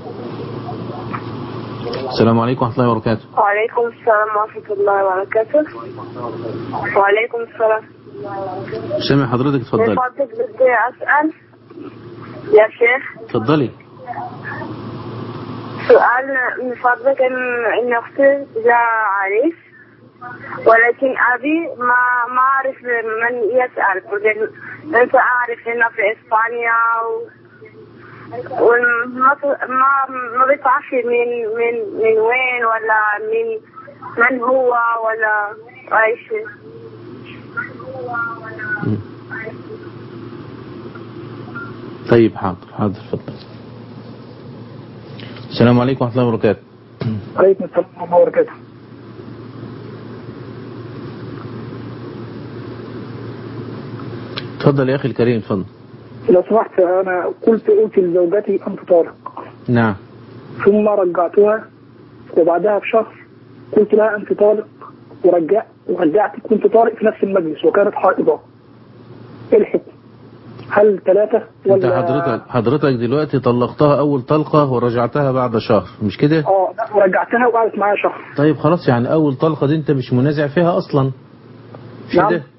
السلام عليكم ورحمة الله وبركاته وعليكم السلام ورحمة الله وبركاته وعليكم السلام سامع حضرتك من اتفضلي فضلك بدي أسأل يا شيخ اتفضلي سؤال من فضلك إن إن أختي جاء عريس ولكن أبي ما ما أعرف من يسأل لأن أنت أعرف هنا في إسبانيا و... وما ما ما بتعرفي من من من وين ولا من من هو ولا أي شيء طيب حاضر حاضر اتفضل السلام عليكم ورحمة الله وبركاته عليكم السلام ورحمة الله وبركاته اتفضل يا أخي الكريم اتفضل لو سمحت أنا قلت قلت لزوجتي أنت طالق نعم ثم رجعتها وبعدها بشهر قلت لها أنت طالق ورجع ورجعت كنت طالق في نفس المجلس وكانت حائضة إيه الحكم؟ هل ثلاثة انت ولا حضرتك حضرتك دلوقتي طلقتها أول طلقة ورجعتها بعد شهر مش كده اه لا، ورجعتها وقعدت معايا شهر طيب خلاص يعني أول طلقة دي انت مش منازع فيها أصلا مش نعم. كده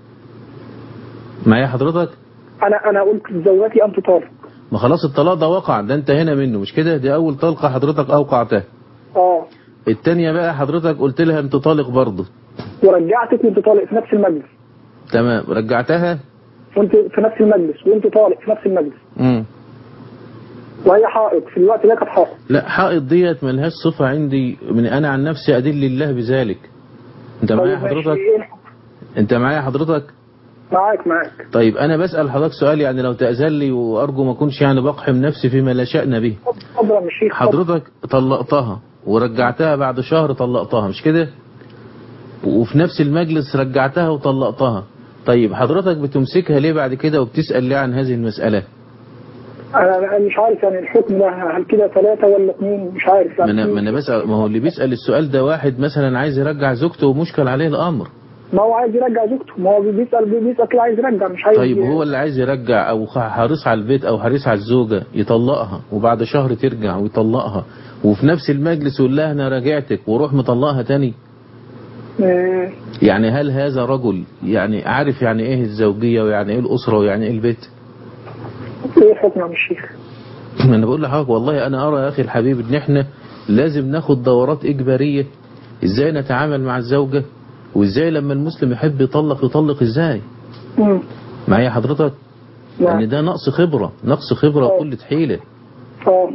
معايا حضرتك أنا أنا قلت لزوجتي أنت طالق ما خلاص الطلاق ده وقع ده انت هنا منه مش كده دي أول طلقة حضرتك أوقعتها اه التانية بقى حضرتك قلت لها انت طالق برضه ورجعتك وأنت طالق في نفس المجلس تمام رجعتها وأنت في نفس المجلس وأنت طالق في نفس المجلس مم. وهي حائض في الوقت ده كانت حائض لا حائط ديت ملهاش صفة عندي من أنا عن نفسي أدل الله بذلك انت معايا طيب ماشي، حضرتك إيه الحكم؟ انت معايا حضرتك معاك معاك طيب انا بسأل حضرتك سؤال يعني لو تأذن لي وارجو ما اكونش يعني بقحم نفسي فيما لا شأن به اتفضل يا شيخ حضرتك طلقتها ورجعتها بعد شهر طلقتها مش كده وفي نفس المجلس رجعتها وطلقتها طيب حضرتك بتمسكها ليه بعد كده وبتسأل ليه عن هذه المسألة انا أنا مش عارف يعني الحكم ده هل كده ثلاثة ولا اثنين مش عارف ما يعني انا ما انا بسأل ما هو اللي بيسأل السؤال ده واحد مثلا عايز يرجع زوجته ومشكل عليه الامر ما هو عايز يرجع زوجته ما هو بيسأل بيسأل كده عايز يرجع مش عايز طيب هو اللي عايز يرجع او حريص على البيت او حريص على الزوجة يطلقها وبعد شهر ترجع ويطلقها وفي نفس المجلس يقول لها انا راجعتك وروح مطلقها تاني آه، يعني هل هذا رجل يعني عارف يعني ايه الزوجية ويعني ايه الاسرة ويعني ايه البيت ايه حكم يا الشيخ انا بقول لحضرتك والله انا ارى يا اخي الحبيب ان احنا لازم ناخد دورات اجبارية ازاي نتعامل مع الزوجة وازاي لما المسلم يحب يطلق يطلق ازاي مم. معايا حضرتك يعني ده نقص خبرة نقص خبرة وقلة حيلة اه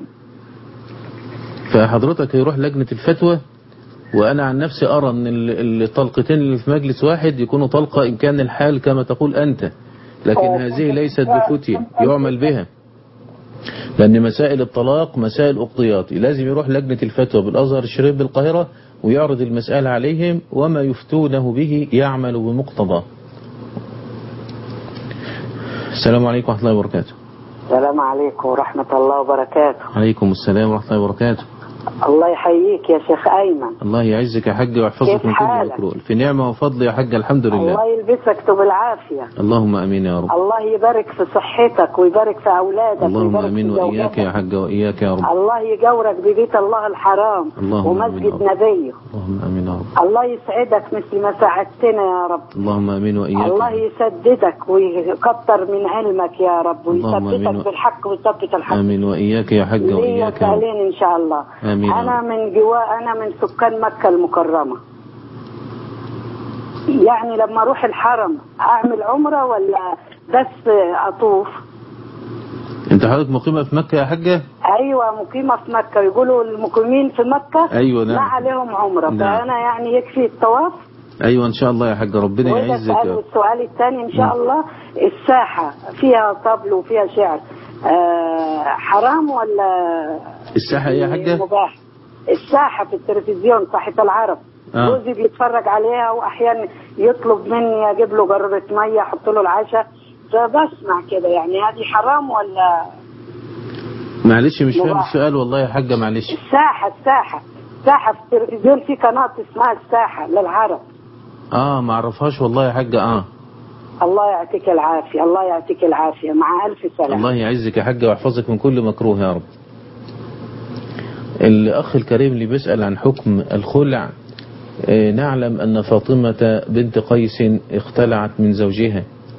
فحضرتك يروح لجنة الفتوى وانا عن نفسي ارى ان ال- الطلقتين اللي في مجلس واحد يكونوا طلقة ان كان الحال كما تقول انت لكن هذه ليست بفتية يعمل بها لان مسائل الطلاق مسائل اقضياتي لازم يروح لجنة الفتوى بالازهر الشريف بالقاهرة ويعرض المسألة عليهم وما يفتونه به يعمل بمقتضاه السلام عليكم ورحمة الله وبركاته السلام عليكم ورحمة الله وبركاته عليكم السلام ورحمة الله وبركاته الله يحييك يا شيخ أيمن الله يعزك يا حاج ويحفظك كيف من كل حالك؟ مكروه في نعمة وفضل يا حاج الحمد لله الله يلبسك بالعافية اللهم امين يا رب الله يبارك في صحتك ويبارك في أولادك اللهم ويبارك امين في واياك زوجتك يا حاج واياك يا رب الله يجورك ببيت الله الحرام اللهم آمين يا ومسجد رب. نبيه اللهم امين يا رب الله يسعدك مثل ما ساعدتنا يا رب اللهم امين واياك الله يسددك ويكتر من علمك يا رب اللهم آمين. ويثبتك بالحق ويثبت الحق امين واياك يا حاج ليا واياك يا رب سهلين إن شاء الله امين يا أنا رب. من جوا أنا من سكان مكة المكرمة يعني لما أروح الحرم أعمل عمرة ولا بس أطوف انت حضرتك مقيمة في مكة يا حاجة أيوة مقيمة في مكة يقولوا المقيمين في مكة أيوة، نعم. ما عليهم عمرة نعم. فأنا يعني يكفي الطواف ايوه ان شاء الله يا حاج ربنا وإذا يعزك يا سألوا رب. السؤال الثاني إن شاء الله الساحة فيها طبل وفيها شعر آه حرام ولا الساحة ايه يا حاجة مباح الساحة في التلفزيون ساحة العرب آه. جوزي بيتفرج عليها واحيانا يطلب مني اجيب له جرارة مية احط له العشاء فبسمع كده يعني هذه حرام ولا معلش مش فاهم مباح. السؤال والله يا حاجة معلش الساحة الساحة ساحة في التلفزيون في قناة اسمها الساحة للعرب اه ما اعرفهاش والله يا حاجة اه الله يعطيك العافية الله يعطيك العافية مع ألف سلامة الله يعزك يا حاجة ويحفظك من كل مكروه يا رب الأخ الكريم اللي بيسأل عن حكم الخلع آه، نعلم أن فاطمة بنت قيس اختلعت من زوجها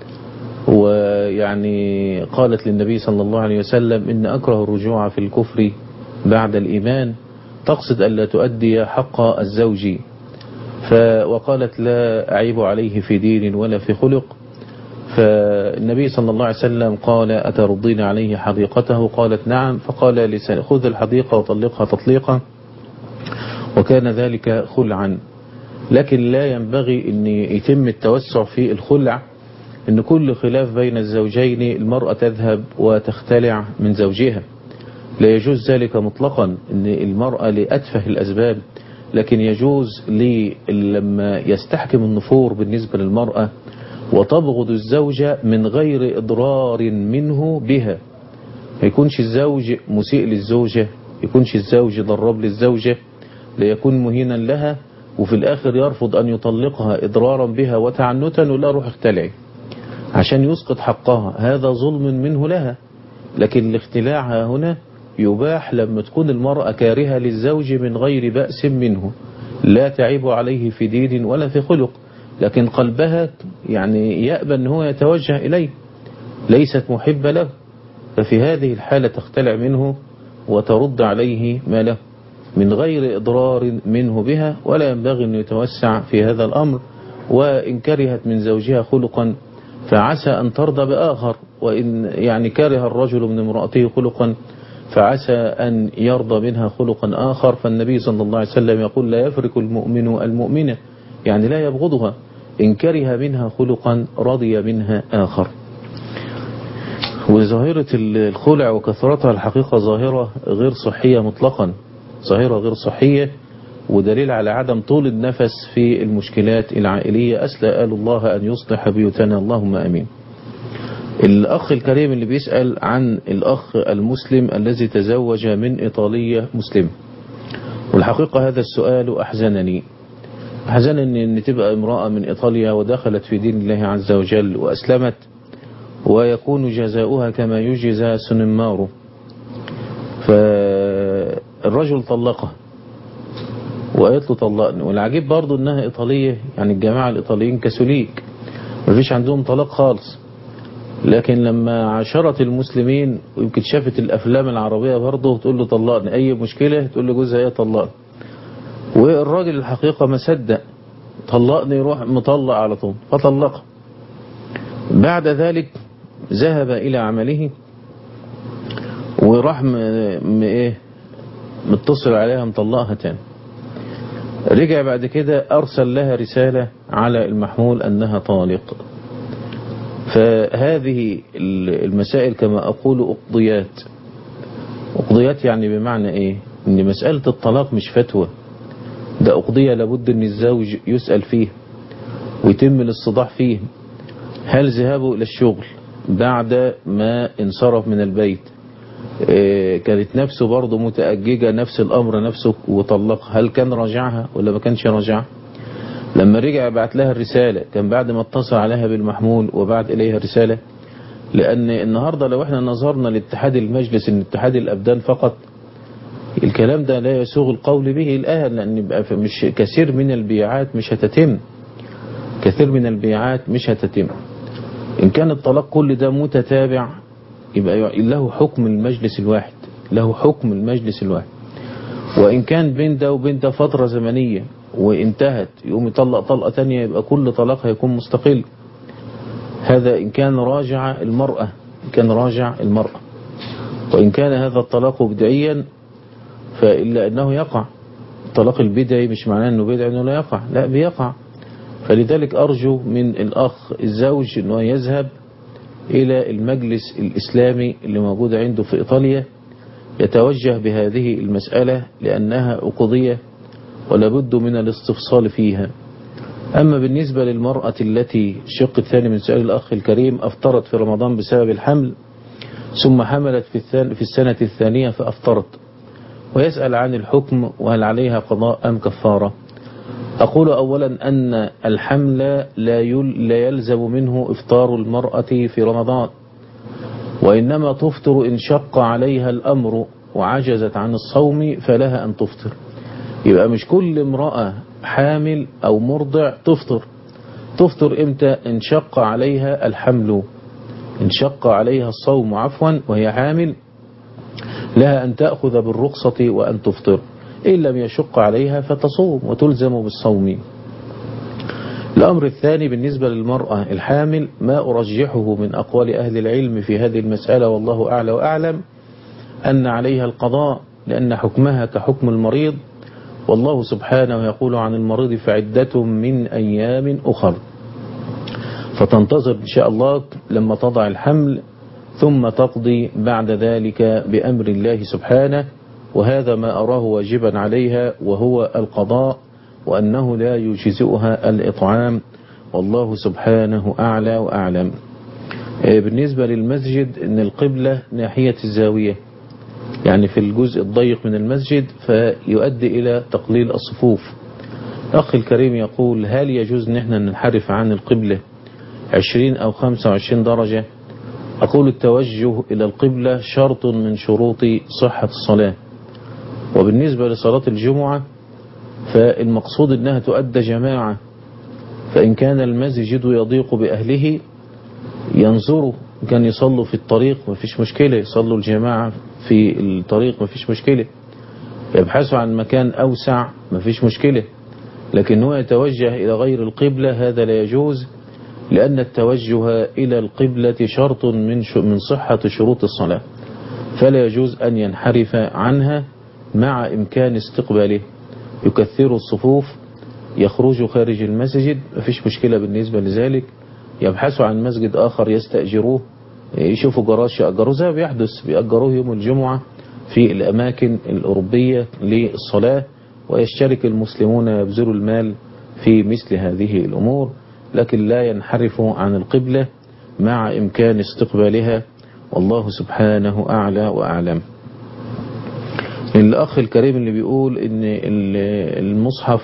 ويعني قالت للنبي صلى الله عليه وسلم إن أكره الرجوع في الكفر بعد الإيمان تقصد ألا تؤدي حق الزوج ف وقالت لا أعيب عليه في دين ولا في خلق فالنبي صلى الله عليه وسلم قال أترضين عليه حديقته قالت نعم فقال لسان خذ الحديقة وطلقها تطليقا وكان ذلك خلعا لكن لا ينبغي أن يتم التوسع في الخلع أن كل خلاف بين الزوجين المرأة تذهب وتختلع من زوجها لا يجوز ذلك مطلقا أن المرأة لأتفه الأسباب لكن يجوز لي لما يستحكم النفور بالنسبة للمرأة وتبغض الزوجة من غير إضرار منه بها ما يكونش الزوج مسيء للزوجة يكونش الزوج ضرب للزوجة ليكون مهينا لها وفي الآخر يرفض أن يطلقها إضرارا بها وتعنتا ولا روح اختلعي عشان يسقط حقها هذا ظلم منه لها لكن الاختلاع هنا يباح لما تكون المرأة كارهة للزوج من غير بأس منه لا تعيب عليه في دين ولا في خلق لكن قلبها يعني يأبى أن هو يتوجه إليه ليست محبة له ففي هذه الحالة تختلع منه وترد عليه ما له من غير إضرار منه بها ولا ينبغي أن يتوسع في هذا الأمر وإن كرهت من زوجها خلقا فعسى أن ترضى بآخر وإن يعني كره الرجل من امرأته خلقا فعسى أن يرضى منها خلقا آخر فالنبي صلى الله عليه وسلم يقول لا يفرق المؤمن المؤمنة يعني لا يبغضها إن كره منها خلقا رضي منها آخر وظاهرة الخلع وكثرتها الحقيقة ظاهرة غير صحية مطلقا ظاهرة غير صحية ودليل على عدم طول النفس في المشكلات العائلية أسأل الله أن يصلح بيوتنا اللهم أمين الأخ الكريم اللي بيسأل عن الأخ المسلم الذي تزوج من إيطالية مسلم والحقيقة هذا السؤال أحزنني أحزنني أن تبقى امرأة من إيطاليا ودخلت في دين الله عز وجل وأسلمت ويكون جزاؤها كما يجزى سنمارو فالرجل طلقها وقالت له طلقني والعجيب برضه انها ايطالية يعني الجماعة الايطاليين كاثوليك مفيش عندهم طلاق خالص لكن لما عاشرت المسلمين ويمكن شافت الافلام العربية برضه تقول له طلقني اي مشكلة تقول له جوزها ايه طلقني والراجل الحقيقة ما صدق طلقني يروح مطلق على طول فطلقها بعد ذلك ذهب الى عمله وراح م... م... ايه متصل عليها مطلقها تاني رجع بعد كده أرسل لها رسالة على المحمول أنها طالق فهذه المسائل كما أقول أقضيات أقضيات يعني بمعنى إيه إن مسألة الطلاق مش فتوى ده أقضية لابد أن الزوج يسأل فيه ويتم الاستضاح فيه هل ذهابه إلى الشغل بعد ما انصرف من البيت كانت نفسه برضه متأججة نفس الأمر نفسه وطلقها هل كان راجعها ولا ما كانش راجعها لما رجع بعت لها الرسالة كان بعد ما اتصل عليها بالمحمول وبعت إليها الرسالة لأن النهاردة لو احنا نظرنا لاتحاد المجلس ان اتحاد الأبدان فقط الكلام ده لا يسوغ القول به الآن لأن يبقى مش كثير من البيعات مش هتتم كثير من البيعات مش هتتم إن كان الطلاق كل ده متتابع يبقى له حكم المجلس الواحد له حكم المجلس الواحد وإن كان بين ده وبين ده فترة زمنية وانتهت يقوم يطلق طلقة تانية يبقى كل طلاق هيكون مستقل هذا إن كان راجع المرأة إن كان راجع المرأة وإن كان هذا الطلاق بدعيا فإلا أنه يقع الطلاق البدعي مش معناه أنه بدعي أنه لا يقع لا بيقع فلذلك أرجو من الأخ الزوج أنه يذهب إلى المجلس الإسلامي اللي موجود عنده في إيطاليا يتوجه بهذه المسألة لأنها أقضية ولابد من الاستفصال فيها أما بالنسبة للمرأة التي الشق الثاني من سؤال الأخ الكريم أفطرت في رمضان بسبب الحمل ثم حملت في, في السنة الثانية فأفطرت ويسأل عن الحكم وهل عليها قضاء أم كفارة أقول أولا أن الحمل لا, يل لا يلزم منه إفطار المرأة في رمضان وإنما تفطر إن شق عليها الأمر وعجزت عن الصوم فلها أن تفطر يبقى مش كل امرأة حامل أو مرضع تفطر تفطر إمتى إن شق عليها الحمل إن شق عليها الصوم عفوا وهي حامل لها أن تأخذ بالرخصة وأن تفطر إن لم يشق عليها فتصوم وتلزم بالصوم الأمر الثاني بالنسبة للمرأة الحامل ما أرجحه من أقوال أهل العلم في هذه المسألة والله أعلى وأعلم أن عليها القضاء لأن حكمها كحكم المريض والله سبحانه يقول عن المريض فعدة من أيام أخر فتنتظر إن شاء الله لما تضع الحمل ثم تقضي بعد ذلك بأمر الله سبحانه وهذا ما أراه واجبا عليها وهو القضاء وأنه لا يجزئها الإطعام والله سبحانه أعلى وأعلم بالنسبة للمسجد أن القبلة ناحية الزاوية يعني في الجزء الضيق من المسجد فيؤدي إلى تقليل الصفوف أخي الكريم يقول هل يجوز أن احنا ننحرف عن القبلة 20 أو 25 درجة أقول التوجه إلى القبلة شرط من شروط صحة الصلاة وبالنسبة لصلاة الجمعة فالمقصود أنها تؤدى جماعة فإن كان المسجد يضيق بأهله ينظروا كان يصلوا في الطريق ما فيش مشكلة يصلوا الجماعة في الطريق ما فيش مشكلة يبحثوا عن مكان أوسع ما فيش مشكلة لكن هو يتوجه إلى غير القبلة هذا لا يجوز لأن التوجه إلى القبلة شرط من من صحة شروط الصلاة فلا يجوز أن ينحرف عنها مع إمكان استقباله يكثر الصفوف يخرجوا خارج المسجد مفيش مشكلة بالنسبة لذلك يبحثوا عن مسجد آخر يستأجروه يشوفوا جراج يأجروه زي ما بيحدث بيأجروه يوم الجمعة في الأماكن الأوروبية للصلاة ويشترك المسلمون يبذلوا المال في مثل هذه الأمور لكن لا ينحرفوا عن القبلة مع إمكان استقبالها والله سبحانه أعلى وأعلم الأخ الكريم اللي بيقول إن المصحف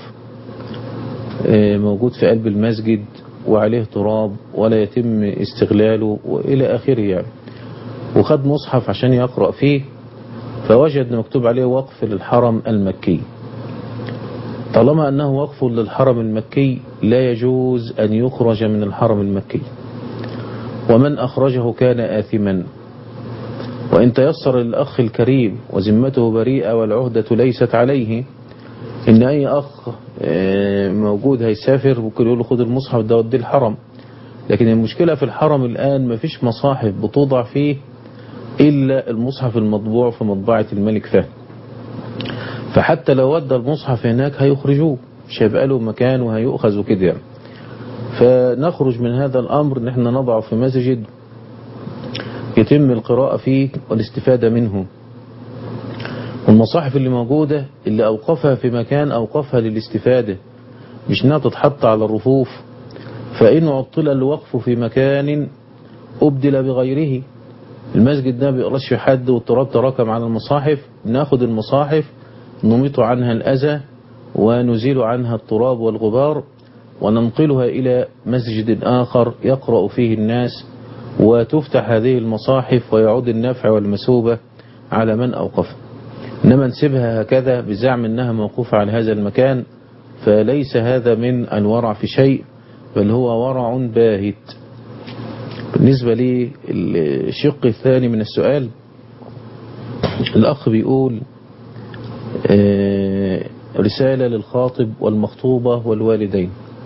موجود في قلب المسجد وعليه تراب ولا يتم استغلاله وإلى آخره يعني وخد مصحف عشان يقرأ فيه فوجد مكتوب عليه وقف للحرم المكي طالما أنه وقف للحرم المكي لا يجوز أن يخرج من الحرم المكي ومن أخرجه كان آثما وإن تيسر الأخ الكريم وذمته بريئة والعهدة ليست عليه إن أي أخ موجود هيسافر ممكن يقول له خد المصحف ده وديه الحرم لكن المشكلة في الحرم الآن مفيش مصاحف بتوضع فيه إلا المصحف المطبوع في مطبعة الملك فهد فحتى لو ودى المصحف هناك هيخرجوه مش هيبقى له مكان وهيؤخذ وكده يعني فنخرج من هذا الأمر ان احنا نضعه في مسجد يتم القراءة فيه والاستفادة منه والمصاحف اللي موجودة اللي أوقفها في مكان أوقفها للاستفادة مش انها تتحط على الرفوف فإن عطل الوقف في مكان أبدل بغيره المسجد ده بيقرش في حد والتراب تراكم على المصاحف ناخد المصاحف نميط عنها الأذى ونزيل عنها التراب والغبار وننقلها إلى مسجد آخر يقرأ فيه الناس وتفتح هذه المصاحف ويعود النفع والمسوبة على من أوقفها إنما نسيبها هكذا بزعم أنها موقوفة على هذا المكان فليس هذا من الورع في شيء بل هو ورع باهت بالنسبة لي الشق الثاني من السؤال الأخ بيقول رسالة للخاطب والمخطوبة والوالدين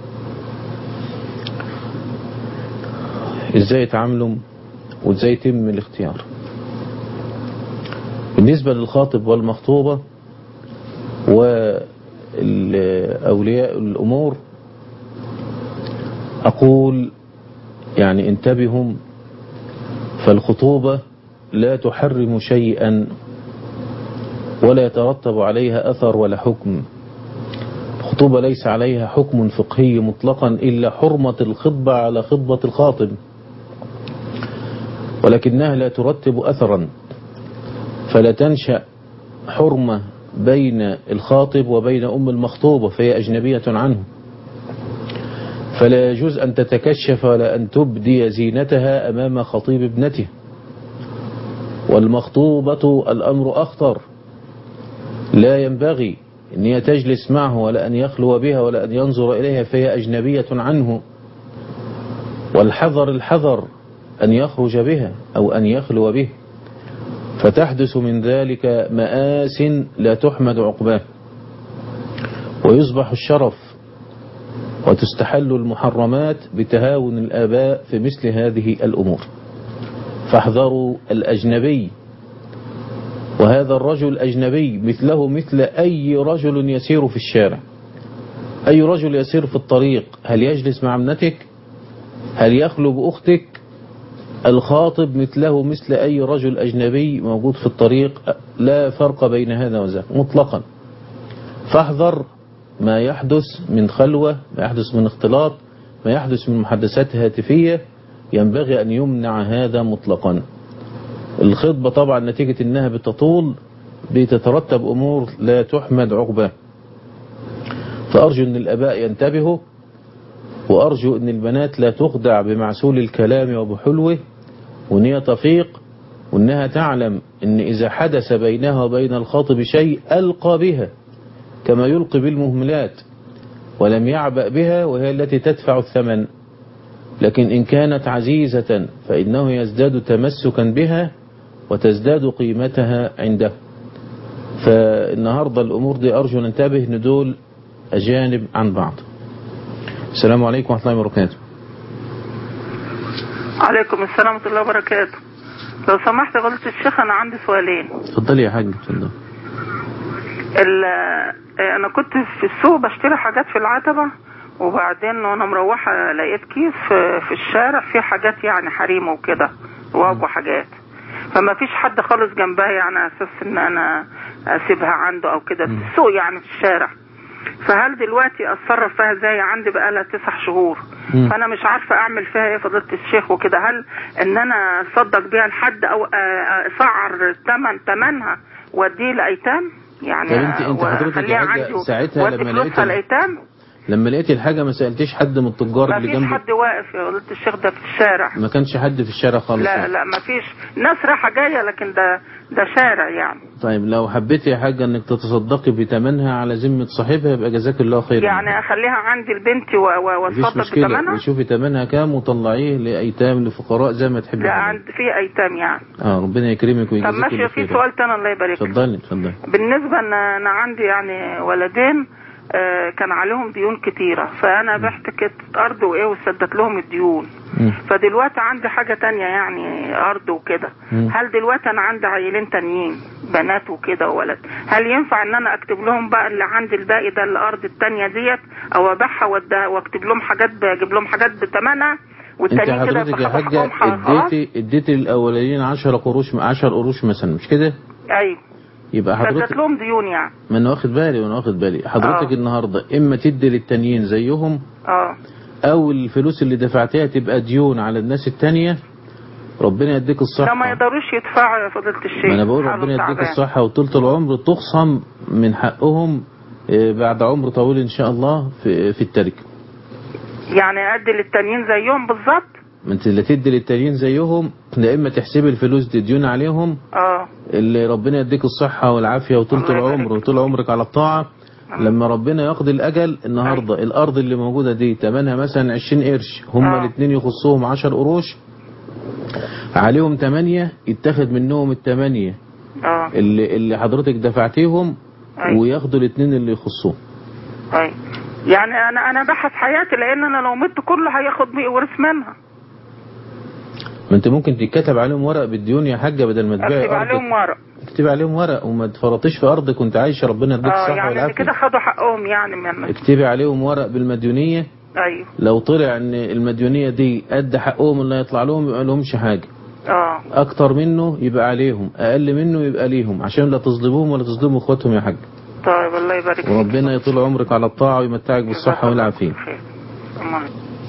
ازاي يتعاملوا وازاي يتم الاختيار بالنسبة للخاطب والمخطوبة وأولياء الأمور أقول يعني انتبهوا فالخطوبة لا تحرم شيئا ولا يترتب عليها أثر ولا حكم الخطوبة ليس عليها حكم فقهي مطلقا إلا حرمة الخطبة على خطبة الخاطب ولكنها لا ترتب أثرا فلا تنشأ حرمة بين الخاطب وبين أم المخطوبة فهي أجنبية عنه فلا يجوز أن تتكشف ولا أن تبدي زينتها أمام خطيب ابنته والمخطوبة الأمر أخطر لا ينبغي أن هي تجلس معه ولا أن يخلو بها ولا أن ينظر إليها فهي أجنبية عنه والحذر الحذر أن يخرج بها أو أن يخلو به فتحدث من ذلك مآس لا تحمد عقباه ويصبح الشرف وتستحل المحرمات بتهاون الآباء في مثل هذه الأمور فاحذروا الأجنبي وهذا الرجل أجنبي مثله مثل أي رجل يسير في الشارع أي رجل يسير في الطريق هل يجلس مع ابنتك هل يخلو بأختك الخاطب مثله مثل أي رجل أجنبي موجود في الطريق لا فرق بين هذا وذاك مطلقا فاحذر ما يحدث من خلوة ما يحدث من اختلاط ما يحدث من محادثات هاتفية ينبغي أن يمنع هذا مطلقا الخطبة طبعا نتيجة أنها بتطول بتترتب أمور لا تحمد عقباه فأرجو أن الأباء ينتبهوا وأرجو أن البنات لا تخدع بمعسول الكلام وبحلوه وأن هي تفيق وأنها تعلم أن إذا حدث بينها وبين الخاطب شيء ألقى بها كما يلقي بالمهملات ولم يعبأ بها وهي التي تدفع الثمن لكن إن كانت عزيزة فإنه يزداد تمسكا بها وتزداد قيمتها عنده فالنهاردة الأمور دي أرجو ننتبه ندول أجانب عن بعض السلام عليكم ورحمة الله وبركاته عليكم السلام ورحمة الله وبركاته لو سمحت قلت الشيخ أنا عندي سؤالين اتفضلي يا حاج اتفضل ال- آه، انا كنت في السوق بشتري حاجات في العتبة وبعدين وانا مروحة لقيت كيس في في الشارع فيه حاجات يعني حريمة وكده واج وحاجات فما فيش حد خالص جنبها يعني على اساس ان انا اسيبها عنده او كده في السوق يعني في الشارع فهل دلوقتي اتصرف فيها ازاي عندي بقالها تسع شهور مم. فانا مش عارفه اعمل فيها ايه فضيله الشيخ وكده هل ان انا اصدق بيها لحد او آه، آه، اسعر ثمن ثمنها واديه لايتام يعني طب انت انت حضرتك واخليها يا حاجة عندي ساعتها وادي لما فلوسها لقيت الايتام لما لقيت الحاجة ما سألتيش حد من التجار ما اللي فيش جنبك حد واقف يا فضيله الشيخ ده في الشارع ما كانش حد في الشارع خالص لا يعني. لا ما فيش ناس رايحه جايه لكن ده ده شارع يعني طيب لو حبيتي يا حاجة انك تتصدقي بثمنها على ذمة صاحبها يبقى جزاك الله خيرا يعني اخليها عندي لبنتي و- و- مفيش واتصدق مشكلة بثمنها وشوفي ثمنها كام وطلعيه لأيتام لفقراء زي ما تحبي لا عند في ايتام يعني اه ربنا يكرمك طب ويجزيك ماشي كل في خير سؤال تاني الله يبارك لك اتفضلي اتفضلي بالنسبة ان انا عندي يعني ولدين آه، كان عليهم ديون كتيرة فانا بعت كت ارض وايه وسدت لهم الديون مم. فدلوقتي عندي حاجة تانية يعني ارض وكده مم. هل دلوقتي انا عندي عيلين تانيين بنات وكده وولد هل ينفع ان انا اكتب لهم بقى اللي عندي الباقي ده الارض التانية ديت او ابيعها وأديها- واكتب لهم حاجات اجيب لهم حاجات بثمنها انت والتانيين كده حضرتك يا يبقى حاجة حقهم خلاص اديتي اديتي الاولانيين 10 قروش 10 قروش مثلا مش كده ايوه يبقى سدت حضرتك لهم ديون يعني ما انا واخد بالي وانا واخد بالي حضرتك آه. النهارده اما تدي للتانيين زيهم اه او الفلوس اللي دفعتها تبقى ديون على الناس التانية ربنا يديك لا ما الصحة يقدروش يدفعوا يا فضيلة الشيخ ما انا بقول حالهم ربنا يديك تعبان. الصحة وطولة العمر تخصم من حقهم آه، بعد عمر طويل ان شاء الله في في التركة يعني ادي للتانيين زيهم بالظبط ما انت اللي تدي للتانيين زيهم لا اما تحسبي الفلوس دي ديون عليهم اه اللي ربنا يديك الصحة والعافية وطولة العمر وطول عمرك على الطاعة لما ربنا يقضي الأجل النهاردة الأرض اللي موجودة دي تمنها مثلا 20 قرش هما الاثنين يخصوهم 10 قروش عليهم 8 يتاخد منهم الثمانية اه اللي, اللي حضرتك دفعتيهم أيوة. وياخدوا الاثنين اللي يخصوهم اي يعني انا انا بحث حياتي لان انا لو مت كله هياخد بي ورث منها ما انت ممكن تتكتب عليهم ورق بالديون يا حاجة بدل ما تبيعي اكتب عليهم أرضك ورق اكتبي عليهم ورق وما تفرطيش في أرضك وانت عايشة ربنا يديك اه الصحة يعني اللي والعافية كده خدوا حقهم يعني من اكتبي عليهم ورق بالمديونية ايوه لو طلع ان المديونية دي قد حقهم اللي هيطلع لهم يبقى لهمش حاجة اه اكتر منه يبقى عليهم اقل منه يبقى ليهم عشان لا تظلموهم ولا تظلموا اخواتهم يا حاج طيب الله يبارك فيك وربنا يطول عمرك على الطاعة ويمتعك بالصحة والعافية أمان.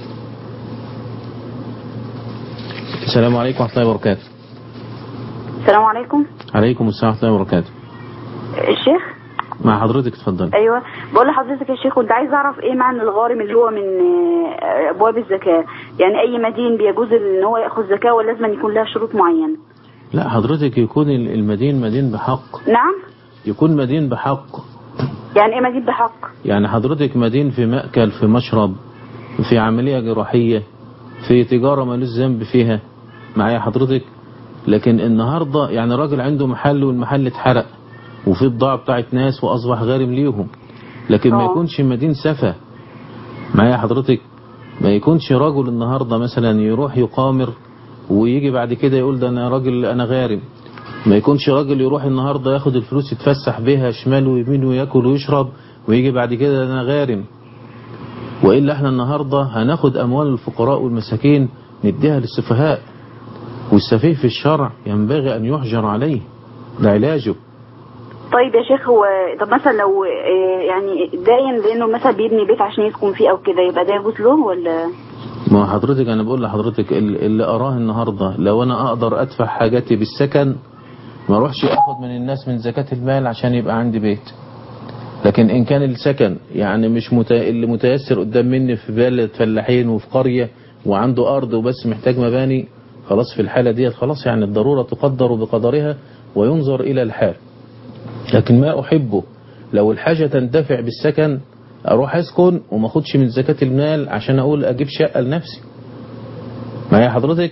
السلام عليكم ورحمة الله وبركاته السلام عليكم عليكم السلام ورحمة الله وبركاته الشيخ مع حضرتك اتفضل ايوه بقول لحضرتك يا شيخ كنت عايز اعرف ايه معنى الغارم اللي هو من آه، ابواب الزكاه يعني اي مدين بيجوز ان هو ياخذ زكاه ولا لازم يكون لها شروط معينه لا حضرتك يكون ال- المدين مدين بحق نعم يكون مدين بحق يعني ايه مدين بحق يعني حضرتك مدين في مأكل في مشرب في عملية جراحية في تجارة مالوش ذنب فيها معايا حضرتك لكن النهاردة يعني راجل عنده محل والمحل اتحرق وفي بضاعة بتاعت ناس وأصبح غارم ليهم لكن ما آه. يكونش مدين سفة معايا حضرتك ما يكونش رجل النهاردة مثلا يروح يقامر ويجي بعد كده يقول ده أنا راجل أنا غارم ما يكونش راجل يروح النهاردة ياخد الفلوس يتفسح بيها شمال ويمين وياكل ويشرب ويجي بعد كده ده أنا غارم وإلا احنا النهاردة هناخد أموال الفقراء والمساكين نديها للسفهاء والسفيه في الشرع ينبغي أن يحجر عليه ده علاجه طيب يا شيخ هو طب مثلا لو آه، يعني داين لانه مثلا بيبني بيت عشان يسكن فيه او كده يبقى ده يجوز له ولا ما حضرتك أنا بقول لحضرتك ال- اللي أراه النهاردة لو أنا أقدر أدفع حاجاتي بالسكن ما أروحش أخد من الناس من زكاة المال عشان يبقى عندي بيت لكن إن كان السكن يعني مش مت... اللي متيسر قدام مني في بلد فلاحين وفي قرية وعنده أرض وبس محتاج مباني خلاص في الحالة ديت خلاص يعني الضرورة تقدر بقدرها وينظر إلى الحال لكن ما أحبه لو الحاجة تندفع بالسكن أروح أسكن وما أخدش من زكاة المال عشان أقول أجيب شقة لنفسي معايا حضرتك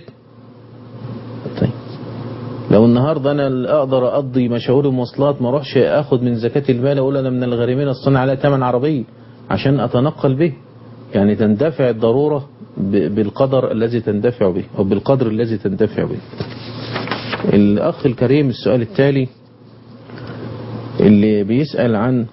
طيب لو النهاردة أنا اللي أقدر أقضي مشاوير المواصلات ما أروحش أخد من زكاة المال أقول أنا من الغارمين أصلا على ثمن عربية عشان أتنقل به يعني تندفع الضرورة ب- بالقدر الذي تندفع به أو بالقدر الذي تندفع به الأخ الكريم السؤال التالي اللي بيسأل عن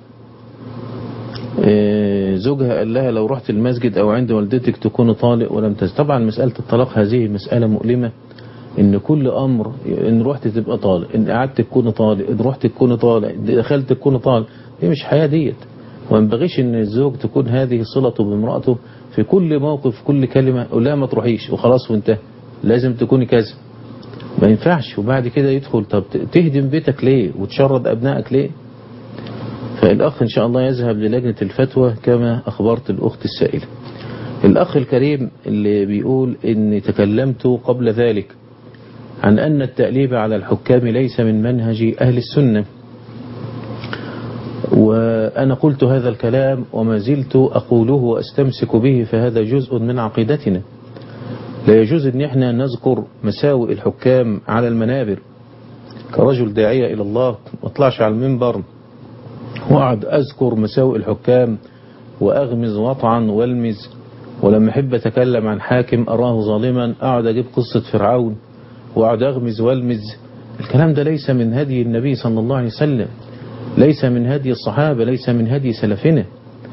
آه، زوجها قال لها لو رحت المسجد او عند والدتك تكون طالق ولم تز طبعا مسألة الطلاق هذه مسألة مؤلمة ان كل امر ان رحت تبقى طالق ان قعدت تكون طالق ان رحت تكون طالق ان دخلت تكون طالق دي مش حياة ديت وما ينبغيش ان الزوج تكون هذه صلته بامرأته في كل موقف كل كلمة قول لها ما تروحيش وخلاص وانتهى لازم تكوني كذا ما ينفعش وبعد كده يدخل طب تهدم بيتك ليه وتشرد ابنائك ليه فالأخ إن شاء الله يذهب للجنة الفتوى كما أخبرت الأخت السائلة الأخ الكريم اللي بيقول إني تكلمت قبل ذلك عن أن التأليب على الحكام ليس من منهج أهل السنة وأنا قلت هذا الكلام وما زلت أقوله وأستمسك به فهذا جزء من عقيدتنا لا يجوز أن احنا نذكر مساوئ الحكام على المنابر كرجل داعية إلى الله واطلعش على المنبر وأقعد أذكر مساوئ الحكام وأغمز وطعا والمز ولما أحب أتكلم عن حاكم أراه ظالما أقعد أجيب قصة فرعون وأقعد أغمز والمز الكلام ده ليس من هدي النبي صلى الله عليه وسلم ليس من هدي الصحابة ليس من هدي سلفنا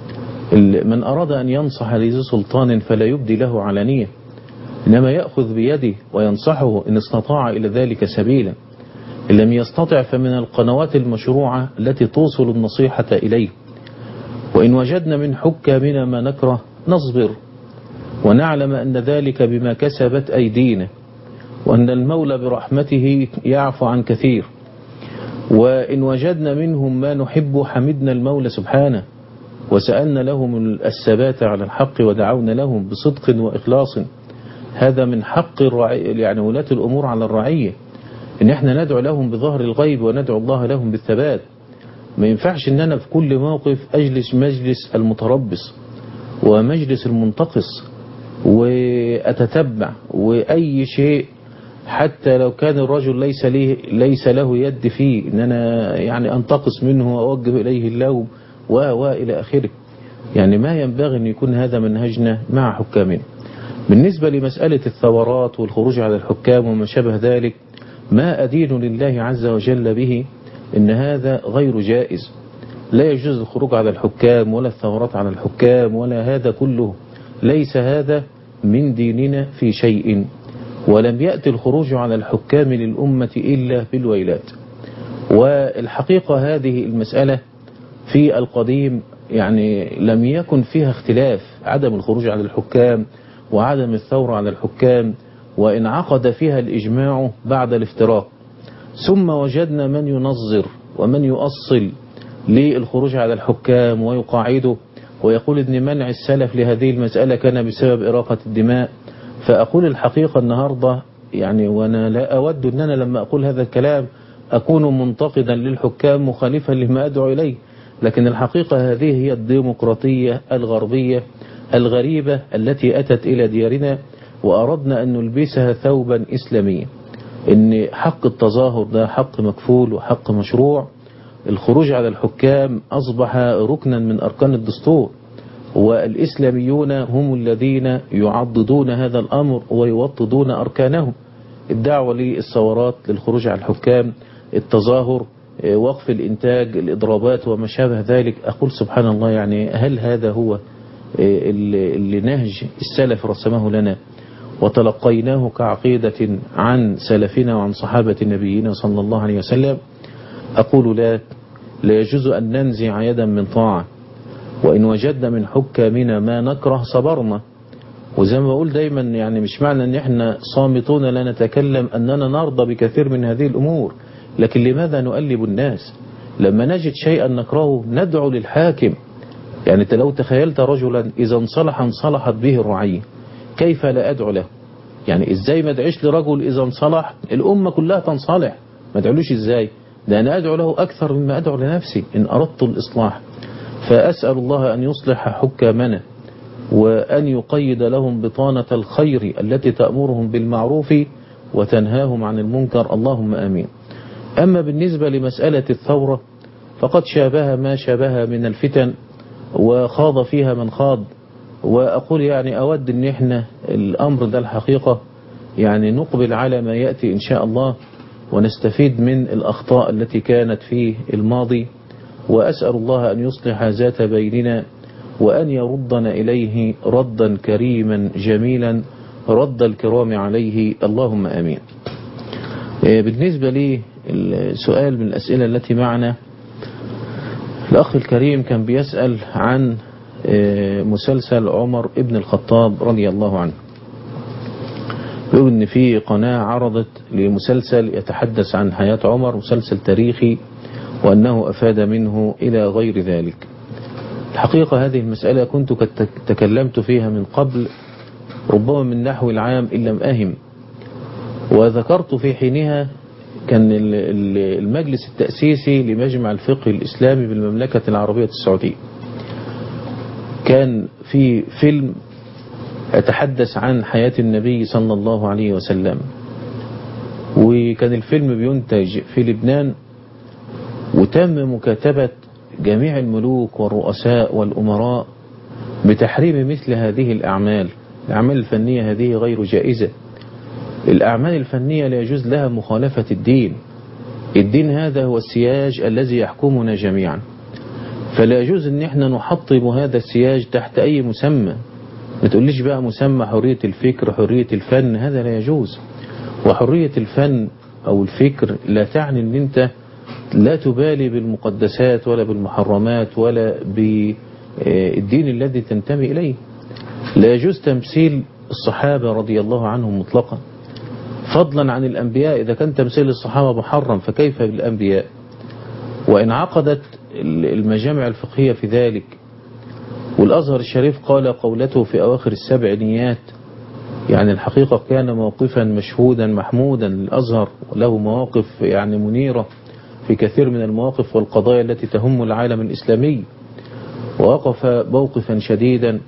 من أراد أن ينصح لذي سلطان فلا يبدي له علانية إنما يأخذ بيده وينصحه إن استطاع إلى ذلك سبيلا إن لم يستطع فمن القنوات المشروعة التي توصل النصيحة إليه وإن وجدنا من حكامنا ما نكره نصبر ونعلم أن ذلك بما كسبت أيدينا وأن المولى برحمته يعفو عن كثير وإن وجدنا منهم ما نحب حمدنا المولى سبحانه وسألنا لهم الثبات على الحق ودعونا لهم بصدق وإخلاص هذا من حق الرعي يعني ولاة الأمور على الرعية إن احنا ندعو لهم بظهر الغيب وندعو الله لهم بالثبات ما ينفعش إن أنا في كل موقف أجلس مجلس المتربص ومجلس المنتقص وأتتبع وأي شيء حتى لو كان الرجل ليس ليه ليس له يد فيه ان انا يعني انتقص منه واوجه اليه اللوم و والى اخره يعني ما ينبغي ان يكون هذا منهجنا مع حكامنا بالنسبة لمسألة الثورات والخروج على الحكام وما شابه ذلك ما أدين لله عز وجل به إن هذا غير جائز لا يجوز الخروج على الحكام ولا الثورات على الحكام ولا هذا كله ليس هذا من ديننا في شيء ولم يأتي الخروج على الحكام للأمة إلا بالويلات والحقيقة هذه المسألة في القديم يعني لم يكن فيها اختلاف عدم الخروج على الحكام وعدم الثورة على الحكام وانعقد فيها الإجماع بعد الافتراق ثم وجدنا من ينظر ومن يؤصل للخروج على الحكام ويقاعده ويقول ان منع السلف لهذه المسألة كان بسبب إراقة الدماء فأقول الحقيقة النهاردة يعني وأنا لا أود أن أنا لما أقول هذا الكلام أكون منتقدا للحكام مخالفا لما أدعو إليه لكن الحقيقة هذه هي الديمقراطية الغربية الغريبة التي أتت إلى ديارنا وأردنا أن نلبسها ثوبا إسلاميا إن حق التظاهر ده حق مكفول وحق مشروع الخروج على الحكام أصبح ركنا من أركان الدستور والإسلاميون هم الذين يعضدون هذا الأمر ويوطدون أركانه الدعوة للثورات للخروج على الحكام التظاهر وقف الإنتاج الإضرابات وما شابه ذلك أقول سبحان الله يعني هل هذا هو اللي نهج السلف رسمه لنا وتلقيناه كعقيدة عن سلفنا وعن صحابة نبينا صلى الله عليه وسلم أقول لا لا يجوز أن ننزع يدا من طاعة وإن وجدنا من حكامنا ما نكره صبرنا وزي ما بقول دايما يعني مش معنى ان احنا صامتون لا نتكلم اننا نرضى بكثير من هذه الامور لكن لماذا نؤلب الناس لما نجد شيئا نكرهه ندعو للحاكم يعني انت لو تخيلت رجلا اذا انصلح انصلحت به الرعية كيف لا ادعو له يعني ازاي ما ادعيش لرجل اذا انصلح الامة كلها تنصلح ما ادعولوش ازاي ده انا ادعو له اكثر مما ادعو لنفسي ان اردت الاصلاح فاسأل الله ان يصلح حكامنا وأن يقيد لهم بطانة الخير التي تأمرهم بالمعروف وتنهاهم عن المنكر اللهم آمين أما بالنسبة لمسألة الثورة فقد شابه ما شابه من الفتن وخاض فيها من خاض وأقول يعني أود أن احنا الأمر ده الحقيقة يعني نقبل على ما يأتي إن شاء الله ونستفيد من الأخطاء التي كانت في الماضي وأسأل الله أن يصلح ذات بيننا وأن يردنا إليه ردا كريما جميلا رد الكرام عليه اللهم آمين بالنسبة لي السؤال من الأسئلة التي معنا الأخ الكريم كان بيسأل عن مسلسل عمر ابن الخطاب رضي الله عنه يقول ان في قناة عرضت لمسلسل يتحدث عن حياة عمر مسلسل تاريخي وأنه أفاد منه إلى غير ذلك الحقيقة هذه المسألة كنت قد تكلمت فيها من قبل ربما من نحو العام إن لم أهم وذكرت في حينها كان المجلس التأسيسي لمجمع الفقه الإسلامي بالمملكة العربية السعودية كان في فيلم يتحدث عن حياة النبي صلى الله عليه وسلم وكان الفيلم بينتج في لبنان وتم مكاتبة جميع الملوك والرؤساء والأمراء بتحريم مثل هذه الأعمال الأعمال الفنية هذه غير جائزة الأعمال الفنية لا يجوز لها مخالفة الدين الدين هذا هو السياج الذي يحكمنا جميعا فلا يجوز ان احنا نحطم هذا السياج تحت اي مسمى ما تقوليش بقى مسمى حرية الفكر حرية الفن هذا لا يجوز وحرية الفن او الفكر لا تعني ان انت لا تبالي بالمقدسات ولا بالمحرمات ولا بالدين الذي تنتمي اليه لا يجوز تمثيل الصحابة رضي الله عنهم مطلقا فضلا عن الأنبياء إذا كان تمثيل الصحابة محرم فكيف بالأنبياء وإن عقدت المجامع الفقهية في ذلك والأزهر الشريف قال قولته في أواخر السبعينيات يعني الحقيقة كان موقفا مشهودا محمودا للأزهر وله مواقف يعني منيرة في كثير من المواقف والقضايا التي تهم العالم الإسلامي ووقف موقفا شديدا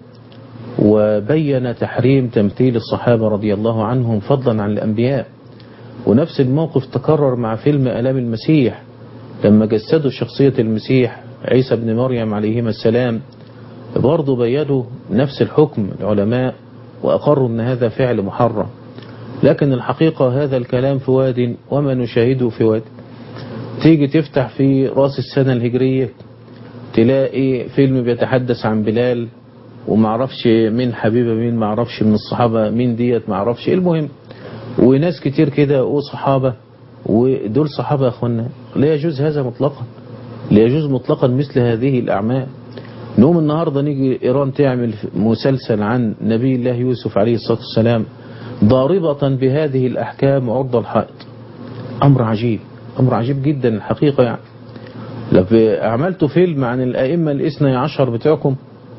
وبين تحريم تمثيل الصحابة رضي الله عنهم فضلا عن الأنبياء ونفس الموقف تكرر مع فيلم ألام المسيح لما جسدوا شخصية المسيح عيسى بن مريم عليهما السلام برضو بيدوا نفس الحكم العلماء وأقروا أن هذا فعل محرم لكن الحقيقة هذا الكلام في واد وما نشاهده في واد تيجي تفتح في راس السنة الهجرية تلاقي فيلم بيتحدث عن بلال ومعرفش مين حبيبة مين معرفش من الصحابة مين ديت معرفش المهم وناس كتير كده وصحابة ودول صحابة يا أخوانا لا يجوز هذا مطلقا لا يجوز مطلقا مثل هذه الأعمال نقوم النهاردة نيجي إيران تعمل مسلسل عن نبي الله يوسف عليه الصلاة والسلام ضاربة بهذه الأحكام عرض الحائط أمر عجيب أمر عجيب جدا الحقيقة يعني لو عملتوا فيلم عن الأئمة الاثنى عشر بتوعكم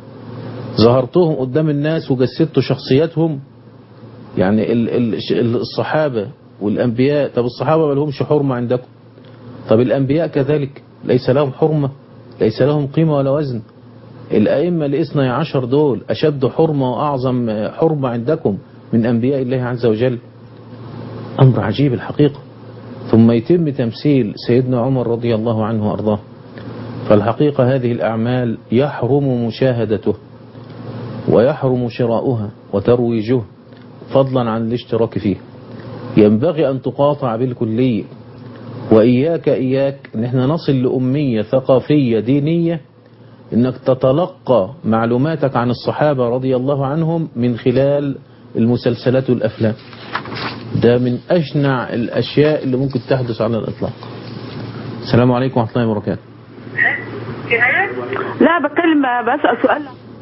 ظهرتهم قدام الناس وجسدتوا شخصياتهم يعني الصحابة والأنبياء طب الصحابة ما لهمش حرمة عندكم طب الأنبياء كذلك ليس لهم حرمة ليس لهم قيمة ولا وزن الأئمة الاثنى عشر دول أشد حرمة وأعظم حرمة عندكم من أنبياء الله عز وجل أمر عجيب الحقيقة ثم يتم تمثيل سيدنا عمر رضي الله عنه وأرضاه فالحقيقة هذه الأعمال يحرم مشاهدته ويحرم شراؤها وترويجه فضلا عن الاشتراك فيه ينبغي أن تقاطع بالكلية وإياك إياك ان احنا نصل لأمية ثقافية دينية انك تتلقى معلوماتك عن الصحابة رضي الله عنهم من خلال المسلسلات والأفلام ده من أشنع الأشياء اللي ممكن تحدث على الإطلاق السلام عليكم ورحمة الله وبركاته لا بتكلم بسأل سؤال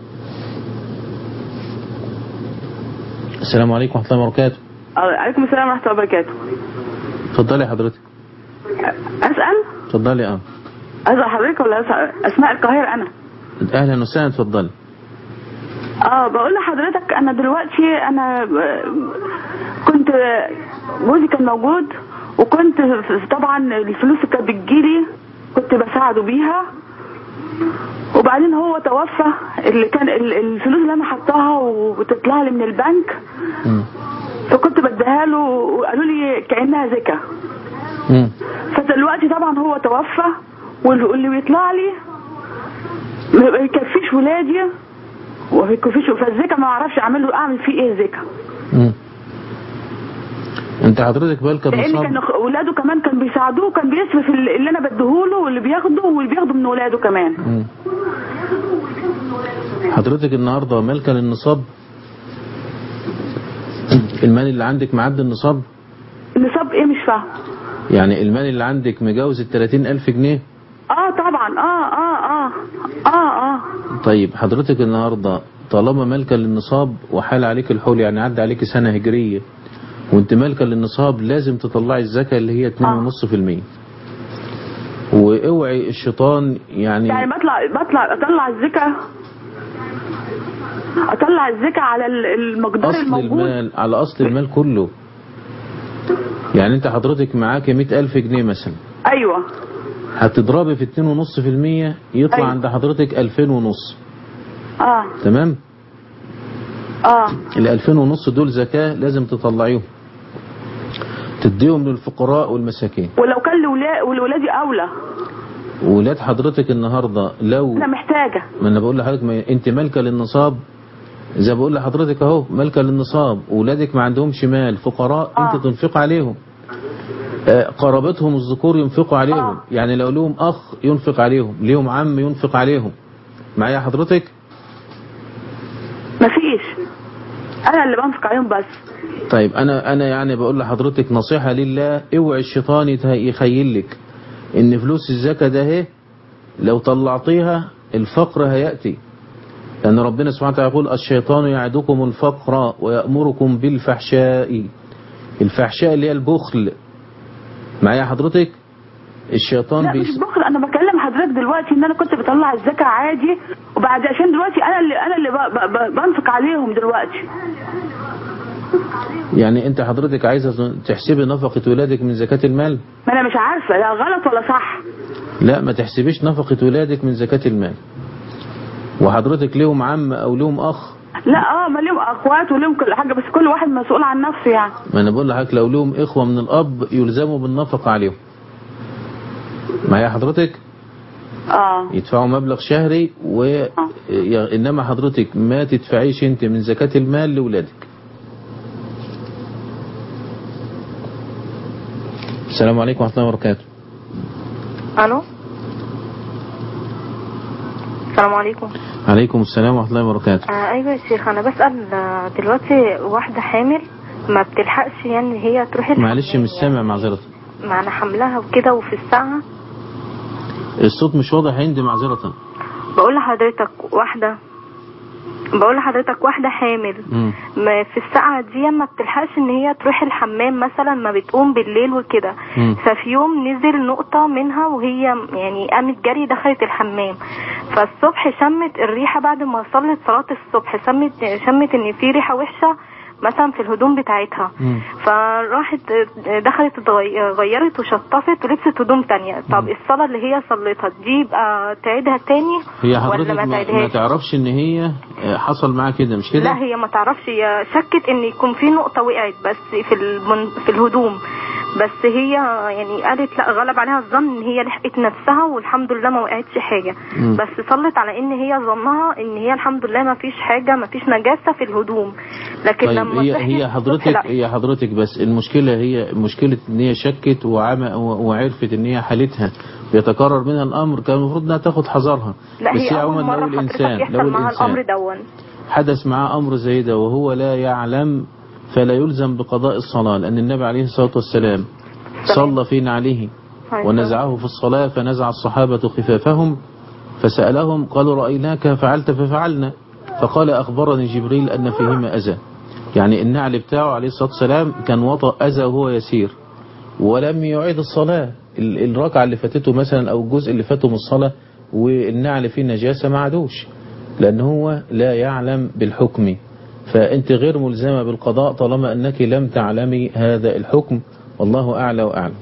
السلام عليكم ورحمة الله وبركاته عليكم السلام ورحمة الله وبركاته اتفضلي حضرتك أسأل اتفضلي اه أسأل حضرتك ولا أسأل أسماء القاهرة أنا أهلا وسهلا اتفضلي اه بقول لحضرتك انا دلوقتي انا كنت جوزي كان موجود وكنت طبعا الفلوس اللي كانت بتجيلي كنت بساعده بيها وبعدين هو توفى اللي كان الفلوس اللي انا حطاها وتطلع لي من البنك فكنت بديها له وقالوا لي كانها زكاه فدلوقتي طبعا هو توفى واللي بيطلع لي ما يكفيش ولادي وما يكفيش فالزكاه ما اعرفش اعمل له اعمل فيه ايه زكاه انت حضرتك بالك لان النصاب كان أخ- اولاده كمان كان بيساعدوه كان بيصرف اللي اللي انا بديهوله واللي بياخده واللي بياخده من اولاده كمان مم. حضرتك النهاردة مالكة للنصاب المال اللي عندك معدي النصاب النصاب ايه مش فاهم يعني المال اللي عندك مجاوز التلاتين ألف جنيه اه طبعا اه اه اه اه اه طيب حضرتك النهاردة طالما مالكة للنصاب وحال عليك الحول يعني عدى عليك سنة هجرية وانت مالكة للنصاب لازم تطلعي الزكاة اللي هي اتنين ونص في المية واوعي الشيطان يعني يعني بطلع بطلع اطلع الزكاة اطلع الزكاة على ال- المقدار أصل الموجود المال على أصل المال كله يعني انت حضرتك معاك مئة ألف جنيه مثلا ايوه هتضربي في اتنين ونص في المية يطلع أيوة. عند حضرتك ألفين ونص اه تمام اه الألفين ونص دول زكاة لازم تطلعيهم تديهم للفقراء والمساكين ولو كان لولا- ولولادي اولى ولاد حضرتك النهاردة لو انا محتاجة ما انا بقول لحضرتك ما انت مالكة للنصاب زي بقول لحضرتك اهو مالكة للنصاب ولادك ما عندهمش مال فقراء آه. انت تنفق عليهم آه، قرابتهم الذكور ينفقوا عليهم آه. يعني لو لهم اخ ينفق عليهم ليهم عم ينفق عليهم معايا حضرتك مفيش انا اللي بنفق عليهم بس طيب انا انا يعني بقول لحضرتك نصيحة لله اوعي الشيطان يته- يخيل لك ان فلوس الزكاة ده اهي لو طلعتيها الفقر هيأتي لأن ربنا سبحانه وتعالى يقول الشيطان يعدكم الفقر ويأمركم بالفحشاء الفحشاء اللي هي البخل معايا حضرتك الشيطان لا مش بيس... بخل انا بكلم حضرتك دلوقتي ان انا كنت بطلع الزكاة عادي وبعد عشان دلوقتي انا اللي انا اللي ب- ب- ب- بنفق عليهم دلوقتي يعني انت حضرتك عايزة تحسبي نفقة ولادك من زكاة المال ما انا مش عارفة لا غلط ولا صح لا ما تحسبيش نفقة ولادك من زكاة المال وحضرتك ليهم عم او ليهم اخ لا اه ما ليهم اخوات وليهم كل حاجة بس كل واحد مسؤول عن نفسه يعني ما انا بقول لحضرتك لو لهم اخوة من الاب يلزموا بالنفقة عليهم معايا حضرتك اه يدفعوا مبلغ شهري و ي- انما حضرتك ما تدفعيش انت من زكاة المال لولادك السلام عليكم ورحمة الله وبركاته الو السلام عليكم عليكم السلام ورحمة الله وبركاته آه ايوه يا شيخ انا بسال آه، دلوقتي واحده حامل ما بتلحقش يعني هي تروح معلش مش سامع معذرة معنى حملها وكده وفي الساعه الصوت مش واضح عندي معذرة بقول لحضرتك واحده بقول لحضرتك واحده حامل مم. ما في الساعة دي ما بتلحقش ان هي تروح الحمام مثلا ما بتقوم بالليل وكده مم. ففي يوم نزل نقطة منها وهي يعني قامت جري دخلت الحمام فالصبح شمت الريحة بعد ما صلت صلاة الصبح شمت شمت ان في ريحة وحشة مثلا في الهدوم بتاعتها فراحت دخلت اتغي- غيرت وشطفت ولبست هدوم تانية طب الصلاة اللي هي صلتها دي يبقى تعيدها تاني هي حضرتك ولا ما ما, ما تعيدهاش تعرفش ان هي آه، حصل معاها كده مش كده لا هي ما تعرفش هي شكت ان يكون في نقطة وقعت بس في المن... في الهدوم بس هي يعني قالت لا غلب عليها الظن ان هي لحقت نفسها والحمد لله ما وقعتش حاجة مم. بس صلت على ان هي ظنها ان هي الحمد لله ما فيش حاجة ما فيش نجاسة في الهدوم لكن طيب لما هي صحيت هي الصبح حضرتك لا. هي حضرتك بس المشكلة هي مشكلة ان هي شكت وعم وعرفت ان هي حالتها بيتكرر منها الامر كان المفروض انها تاخد حذرها لا بس هي هي اول عموما مرة لو حضرتك الانسان يحصل لو معاها الامر الانسان دون حدث معاه امر زي ده وهو لا يعلم فلا يلزم بقضاء الصلاة لان النبي عليه الصلاة والسلام صلى في نعله ونزعه في الصلاة فنزع الصحابة خفافهم فسألهم قالوا رأيناك فعلت ففعلنا فقال أخبرني جبريل أن فيهما أذى يعني النعل بتاعه عليه الصلاة والسلام كان وطأ أذى وهو يسير ولم يعيد الصلاة ال- الركعة اللي فاتته مثلا أو الجزء اللي فاته من الصلاة والنعل فيه نجاسة ما عادوش لأن هو لا يعلم بالحكم فأنت غير ملزمة بالقضاء طالما أنك لم تعلمي هذا الحكم والله أعلى وأعلم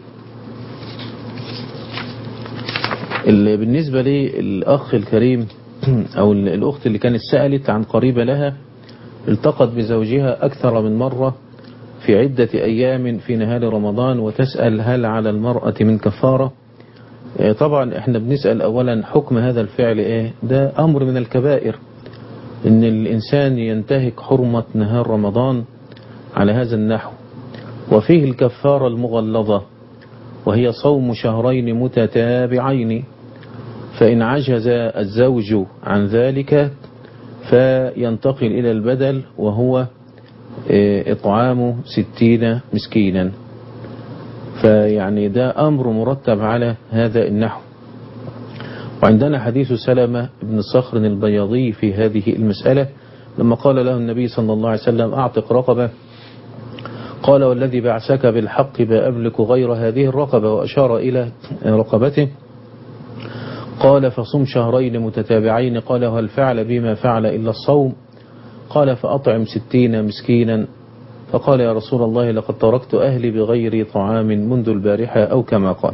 ال- بالنسبة للأخ الكريم أو ال- الأخت اللي كانت سألت عن قريبة لها التقت بزوجها أكثر من مرة في عدة أيام في نهار رمضان وتسأل هل على المرأة من كفارة آه، طبعا احنا بنسأل أولا حكم هذا الفعل ايه ده أمر من الكبائر ان الإنسان ينتهك حرمة نهار رمضان على هذا النحو وفيه الكفارة المغلظة وهي صوم شهرين متتابعين فإن عجز الزوج عن ذلك فينتقل إلى البدل وهو إطعام ستين مسكينا فيعني ده أمر مرتب على هذا النحو وعندنا حديث سلمة بن صخر البياضي في هذه المسألة لما قال له النبي صلى الله عليه وسلم أعتق رقبة قال والذي بعثك بالحق ما أملك غير هذه الرقبة وأشار إلى رقبته قال فصم شهرين متتابعين قال هل فعل بما فعل إلا الصوم قال فأطعم ستين مسكينا فقال يا رسول الله لقد تركت أهلي بغير طعام منذ البارحة أو كما قال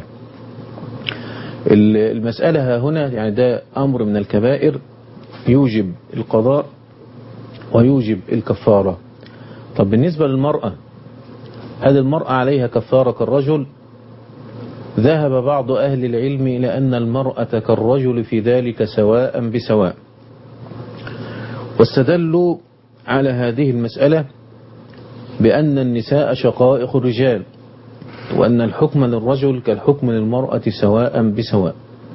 المسألة هنا يعني ده أمر من الكبائر يوجب القضاء ويوجب الكفارة طب بالنسبة للمرأة هل المرأة عليها كفارة كالرجل ذهب بعض أهل العلم إلى أن المرأة كالرجل في ذلك سواء بسواء واستدلوا على هذه المسألة بأن النساء شقائق الرجال وأن الحكم للرجل كالحكم للمرأة سواء بسواء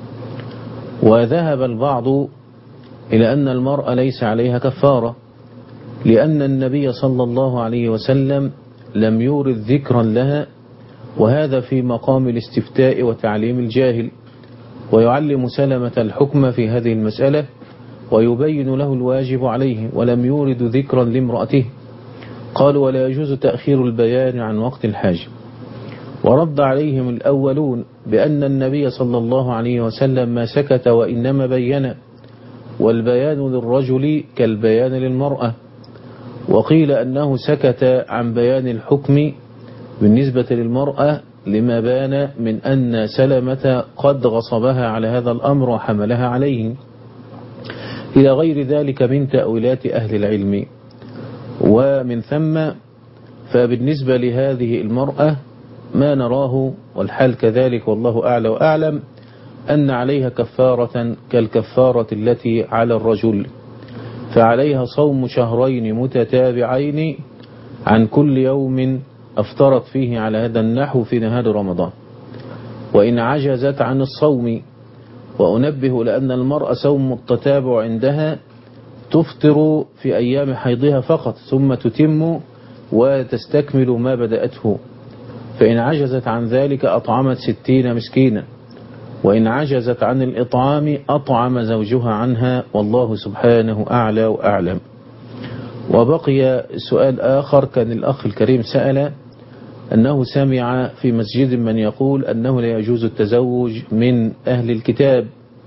وذهب البعض إلى أن المرأة ليس عليها كفارة لأن النبي صلى الله عليه وسلم لم يورد ذكرا لها وهذا في مقام الاستفتاء وتعليم الجاهل ويعلم سلمة الحكم في هذه المسألة ويبين له الواجب عليه ولم يورد ذكرا لامرأته قال ولا يجوز تأخير البيان عن وقت الحاجة ورد عليهم الأولون بأن النبي صلى الله عليه وسلم ما سكت وإنما بين والبيان للرجل كالبيان للمرأة وقيل أنه سكت عن بيان الحكم بالنسبة للمرأة لما بان من أن سلمة قد غصبها على هذا الأمر وحملها عليه إلى غير ذلك من تأويلات أهل العلم ومن ثم فبالنسبة لهذه المرأة ما نراه والحال كذلك والله أعلى وأعلم أن عليها كفارة كالكفارة التي على الرجل فعليها صوم شهرين متتابعين عن كل يوم أفطرت فيه على هذا النحو في نهار رمضان وإن عجزت عن الصوم وأنبه لأن المرأة صوم التتابع عندها تفطر في أيام حيضها فقط ثم تتم وتستكمل ما بدأته فإن عجزت عن ذلك أطعمت ستين مسكينا وإن عجزت عن الإطعام أطعم زوجها عنها والله سبحانه أعلى وأعلم وبقي سؤال آخر كان الأخ الكريم سأل أنه سمع في مسجد من يقول أنه لا يجوز التزوج من أهل الكتاب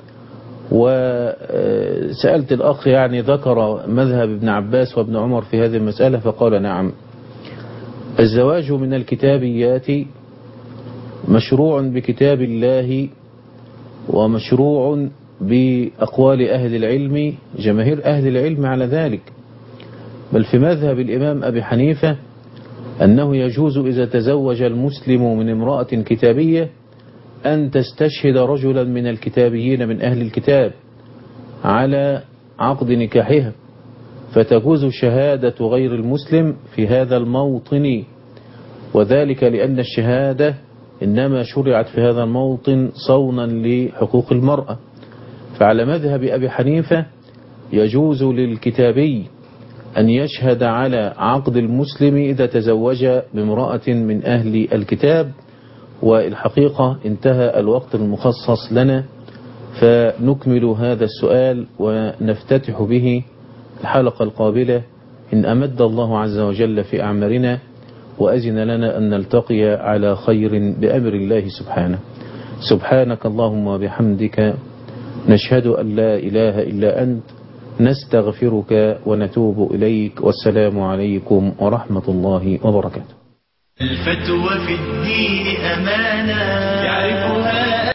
وسألت الأخ يعني ذكر مذهب ابن عباس وابن عمر في هذه المسألة فقال نعم الزواج من الكتابيات مشروع بكتاب الله ومشروع بأقوال أهل العلم جماهير أهل العلم على ذلك بل في مذهب الإمام أبي حنيفة أنه يجوز إذا تزوج المسلم من امرأة كتابية أن تستشهد رجلا من الكتابيين من أهل الكتاب على عقد نكاحها فتجوز شهادة غير المسلم في هذا الموطن وذلك لأن الشهادة إنما شرعت في هذا الموطن صونا لحقوق المرأة فعلى مذهب أبي حنيفة يجوز للكتابي أن يشهد على عقد المسلم إذا تزوج بامرأة من أهل الكتاب والحقيقة انتهى الوقت المخصص لنا فنكمل هذا السؤال ونفتتح به الحلقة القابلة إن أمد الله عز وجل في أعمارنا وأذن لنا أن نلتقي على خير بأمر الله سبحانه سبحانك اللهم وبحمدك نشهد أن لا إله إلا أنت نستغفرك ونتوب إليك والسلام عليكم ورحمة الله وبركاته الفتوى في الدين أمانة يعرفها